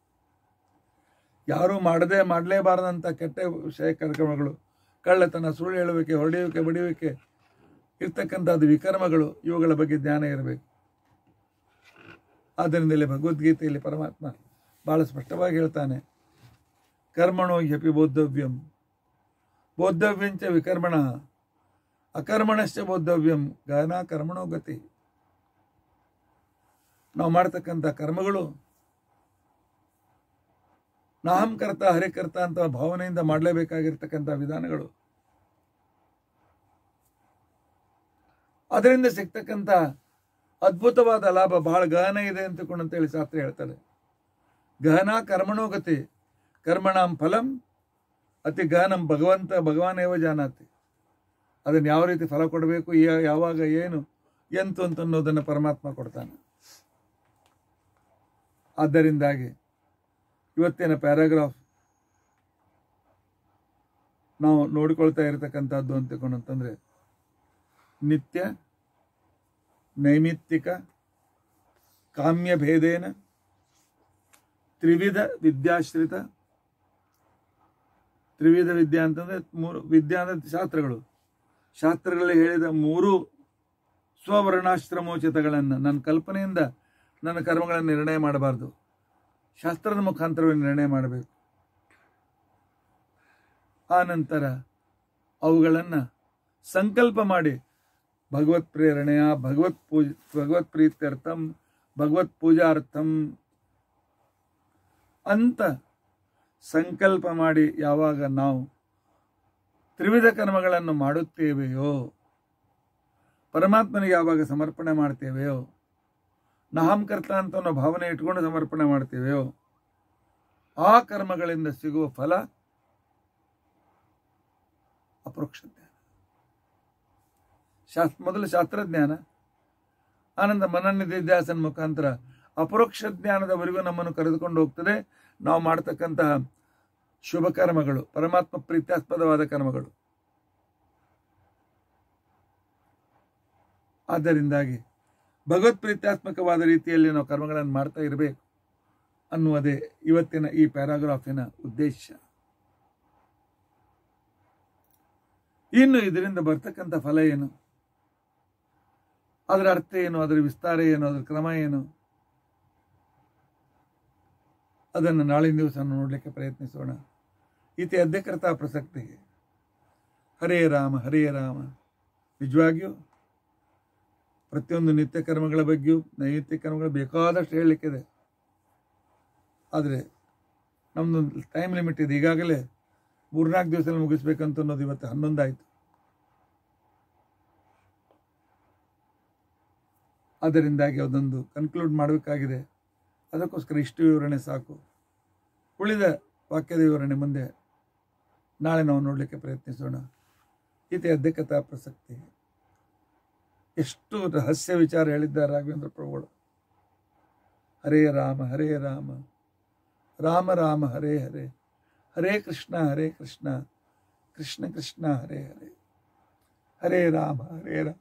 ಯಾರೂ ಮಾಡದೆ ಮಾಡಲೇಬಾರದಂಥ ಕೆಟ್ಟ ವಿಷಯ ಕರ್ಮಗಳು ಕಳ್ಳತನ ಸುಳ್ಳು ಹೇಳುವಿಕೆ ಹೊಡೆಯುವಿಕೆ ಬಡಿಯುವಿಕೆ ಇರ್ತಕ್ಕಂಥದ್ದು ವಿಕರ್ಮಗಳು ಇವುಗಳ ಬಗ್ಗೆ ಜ್ಞಾನ ಇರಬೇಕು ಆದ್ದರಿಂದಲೇ ಭಗವದ್ಗೀತೆಯಲ್ಲಿ ಪರಮಾತ್ಮ ಬಹಳ ಸ್ಪಷ್ಟವಾಗಿ ಹೇಳ್ತಾನೆ ಕರ್ಮಣೋ ಹ್ಯಪಿ ಬೋದ್ಧವ್ಯಂ ಬೋದ್ಧವ್ಯಂಚ ವಿಕರ್ಮಣ ಅಕರ್ಮಣಶ್ಚ ಬೋದ್ಧವ್ಯಂ ಗಹನ ಕರ್ಮಣೋ ಗತಿ ನಾವು ಮಾಡ್ತಕ್ಕಂಥ ಕರ್ಮಗಳು ನಾಹಂ ಕರ್ತ ಹರಿಕರ್ತ ಅಂತ ಭಾವನೆಯಿಂದ ಮಾಡಲೇಬೇಕಾಗಿರ್ತಕ್ಕಂಥ ವಿಧಾನಗಳು ಅದರಿಂದ ಸಿಗ್ತಕ್ಕಂಥ ಅದ್ಭುತವಾದ ಲಾಭ ಬಹಳ ಗಹನ ಇದೆ ಅಂತಕೊಂಡು ಅಂತೇಳಿ ಶಾಸ್ತ್ರ ಹೇಳ್ತಾರೆ ಗಹನ ಕರ್ಮಣೋಗತಿ ಕರ್ಮಣಾಂ ಫಲಂ ಅತಿ ಗಹನಂ ಭಗವಂತ ಭಗವಾನೇವ ಜಾನಾತಿ ಅದನ್ನು ಯಾವ ರೀತಿ ಫಲ ಕೊಡಬೇಕು ಯಾವಾಗ ಏನು ಎಂತು ಅಂತ ಅನ್ನೋದನ್ನು ಪರಮಾತ್ಮ ಕೊಡ್ತಾನೆ ಆದ್ದರಿಂದಾಗಿ ಇವತ್ತಿನ ಪ್ಯಾರಾಗ್ರಾಫ್ ನಾವು ನೋಡಿಕೊಳ್ತಾ ಇರತಕ್ಕಂಥದ್ದು ಅಂತಕೊಂಡು ಅಂತಂದರೆ ನಿತ್ಯ ನೈಮಿತ್ತಿಕ ಕಾಮ್ಯ ಭೇದೇನ ತ್ರಿವಿಧ ವಿದ್ಯಾಶ್ರಿತ ತ್ರಿವಿಧ ವಿದ್ಯಾ ಅಂತಂದರೆ ಮೂರು ವಿದ್ಯಾ ಅಂದರೆ ಶಾಸ್ತ್ರಗಳು ಶಾಸ್ತ್ರಗಳಲ್ಲಿ ಹೇಳಿದ ಮೂರು ಸ್ವವರ್ಣಾಶ್ರಮೋಚಿತಗಳನ್ನು ನನ್ನ ಕಲ್ಪನೆಯಿಂದ ನನ್ನ ಕರ್ಮಗಳನ್ನು ನಿರ್ಣಯ ಮಾಡಬಾರ್ದು ಶಾಸ್ತ್ರದ ಮುಖಾಂತರವೇ ನಿರ್ಣಯ ಮಾಡಬೇಕು ಆ ನಂತರ ಅವುಗಳನ್ನು ಸಂಕಲ್ಪ ಮಾಡಿ ಭಗವತ್ ಪ್ರೇರಣೆಯ ಭಗವತ್ ಪೂಜ ಭಗವತ್ ಪ್ರೀತ್ಯರ್ಥಂ ಭಗವತ್ ಪೂಜಾರ್ಥಂ ಅಂತ ಸಂಕಲ್ಪ ಮಾಡಿ ಯಾವಾಗ ನಾವು ತ್ರಿವಿಧ ಕರ್ಮಗಳನ್ನು ಮಾಡುತ್ತೇವೆಯೋ ಪರಮಾತ್ಮನಿಗೆ ಯಾವಾಗ ಸಮರ್ಪಣೆ ಮಾಡ್ತೇವೆಯೋ ನಹಾಂಕರ್ತ ಅಂತ ಅನ್ನೋ ಭಾವನೆ ಇಟ್ಕೊಂಡು ಸಮರ್ಪಣೆ ಮಾಡ್ತೇವೆಯೋ ಆ ಕರ್ಮಗಳಿಂದ ಸಿಗುವ ಫಲ ಅಪರೋಕ್ಷ ಜ್ಞಾನ ಶಾಸ್ತ್ರ ಮೊದಲು ಶಾಸ್ತ್ರಜ್ಞಾನ ಆನಂದ ಮನನಿಧಿಧ್ಯಾಸನ ಮುಖಾಂತರ ಅಪರೋಕ್ಷ ಜ್ಞಾನದವರೆಗೂ ನಮ್ಮನ್ನು ಕರೆದುಕೊಂಡು ಹೋಗ್ತದೆ ನಾವು ಮಾಡ್ತಕ್ಕಂತಹ ಶುಭ ಕರ್ಮಗಳು ಪರಮಾತ್ಮ ಪ್ರೀತ್ಯಾಸ್ಪದವಾದ ಕರ್ಮಗಳು ಆದ್ದರಿಂದಾಗಿ ಭಗವತ್ ಪ್ರೀತ್ಯಾತ್ಮಕವಾದ ರೀತಿಯಲ್ಲಿ ನಾವು ಕರ್ಮಗಳನ್ನು ಮಾಡ್ತಾ ಇರಬೇಕು ಅನ್ನುವುದೇ ಇವತ್ತಿನ ಈ ಪ್ಯಾರಾಗ್ರಾಫಿನ ಉದ್ದೇಶ ಇನ್ನು ಇದರಿಂದ ಬರ್ತಕ್ಕಂಥ ಫಲ ಏನು ಅದರ ಅರ್ಥ ಏನು ಅದರ ವಿಸ್ತಾರ ಏನು ಅದರ ಕ್ರಮ ಏನು ಅದನ್ನು ನಾಳಿನ ದಿವಸ ನೋಡಲಿಕ್ಕೆ ಪ್ರಯತ್ನಿಸೋಣ ಇತಿ ಅಧ್ಯಕರ್ತ ಪ್ರಸಕ್ತಿಗೆ ಹರೇ ರಾಮ ಹರೇ ರಾಮ ನಿಜವಾಗಿಯೂ ಪ್ರತಿಯೊಂದು ನಿತ್ಯ ಕರ್ಮಗಳ ಬಗ್ಗೆಯೂ ನೈತ್ಯ ಕರ್ಮಗಳು ಬೇಕಾದಷ್ಟು ಹೇಳಲಿಕ್ಕಿದೆ ಆದರೆ ನಮ್ಮದು ಟೈಮ್ ಲಿಮಿಟ್ ಇದೆ ಈಗಾಗಲೇ ಮೂರ್ನಾಲ್ಕು ದಿವಸದಲ್ಲಿ ಮುಗಿಸ್ಬೇಕಂತ ಅನ್ನೋದು ಇವತ್ತು ಹನ್ನೊಂದಾಯಿತು ಅದರಿಂದಾಗಿ ಅದೊಂದು ಕನ್ಕ್ಲೂಡ್ ಮಾಡಬೇಕಾಗಿದೆ ಅದಕ್ಕೋಸ್ಕರ ಇಷ್ಟು ವಿವರಣೆ ಸಾಕು ಉಳಿದ ವಾಕ್ಯದ ವಿವರಣೆ ಮುಂದೆ ನಾಳೆ ನಾವು ನೋಡಲಿಕ್ಕೆ ಪ್ರಯತ್ನಿಸೋಣ ಇತಿ ಅಧ್ಯಕ್ಷತಾ ಪ್ರಸಕ್ತಿ ಎಷ್ಟು ರಹಸ್ಯ ವಿಚಾರ ಹೇಳಿದ್ದಾರೆ ರಾಘವೇಂದ್ರ ಪ್ರಭುಗಳು ಹರೇ ರಾಮ ಹರೇ ರಾಮ ರಾಮ ರಾಮ ಹರೇ ಹರೇ ಹರೇ ಕೃಷ್ಣ ಹರೇ ಕೃಷ್ಣ ಕೃಷ್ಣ ಕೃಷ್ಣ ಹರೇ ಹರೇ ಹರೇ ರಾಮ ಹರೇ ರಾಮ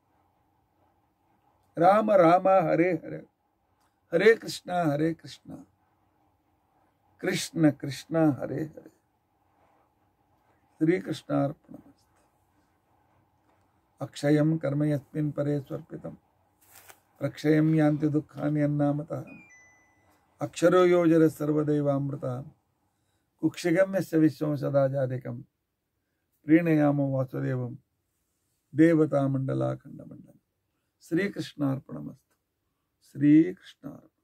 ರಾಮ ರಾಮ ಹರೇ ಹರೇ ಹರೇ ಕೃಷ್ಣ ಹರೇ ಕೃಷ್ಣ ಕೃಷ್ಣ ಕೃಷ್ಣ ಹರೇ ಹರೇ ಶ್ರೀಕೃಷ್ಣಾರ್ಪಣ ಅಕ್ಷಯಂ ಕರ್ಮ ಯಸ್ಮಿನ್ ಪರೇ ಸ್ವರ್ಪಿತಂ ಪ್ರಕ್ಷಯಂ ಯಾಂತಿ ದುಃಖಾನಿ ಅನ್ನಾಮತಃ ಅಕ್ಷರೋ ಯೋಜರ ಸರ್ವದೈವಾಮೃತ ಕುಕ್ಷಿಗಮ್ಯಸ್ಯ ವಿಶ್ವಂ ಸದಾ ಜಾಧಿಕಂ ಪ್ರೀಣಯಾಮೋ ವಾಸುದೇವಂ ದೇವತಾ ಮಂಡಲ ಖಂಡ ಮಂಡಲ ಶ್ರೀಕೃಷ್ಣಾರ್ಪಣಮಸ್ತು ಶ್ರೀಕೃಷ್ಣಾರ್ಪಣ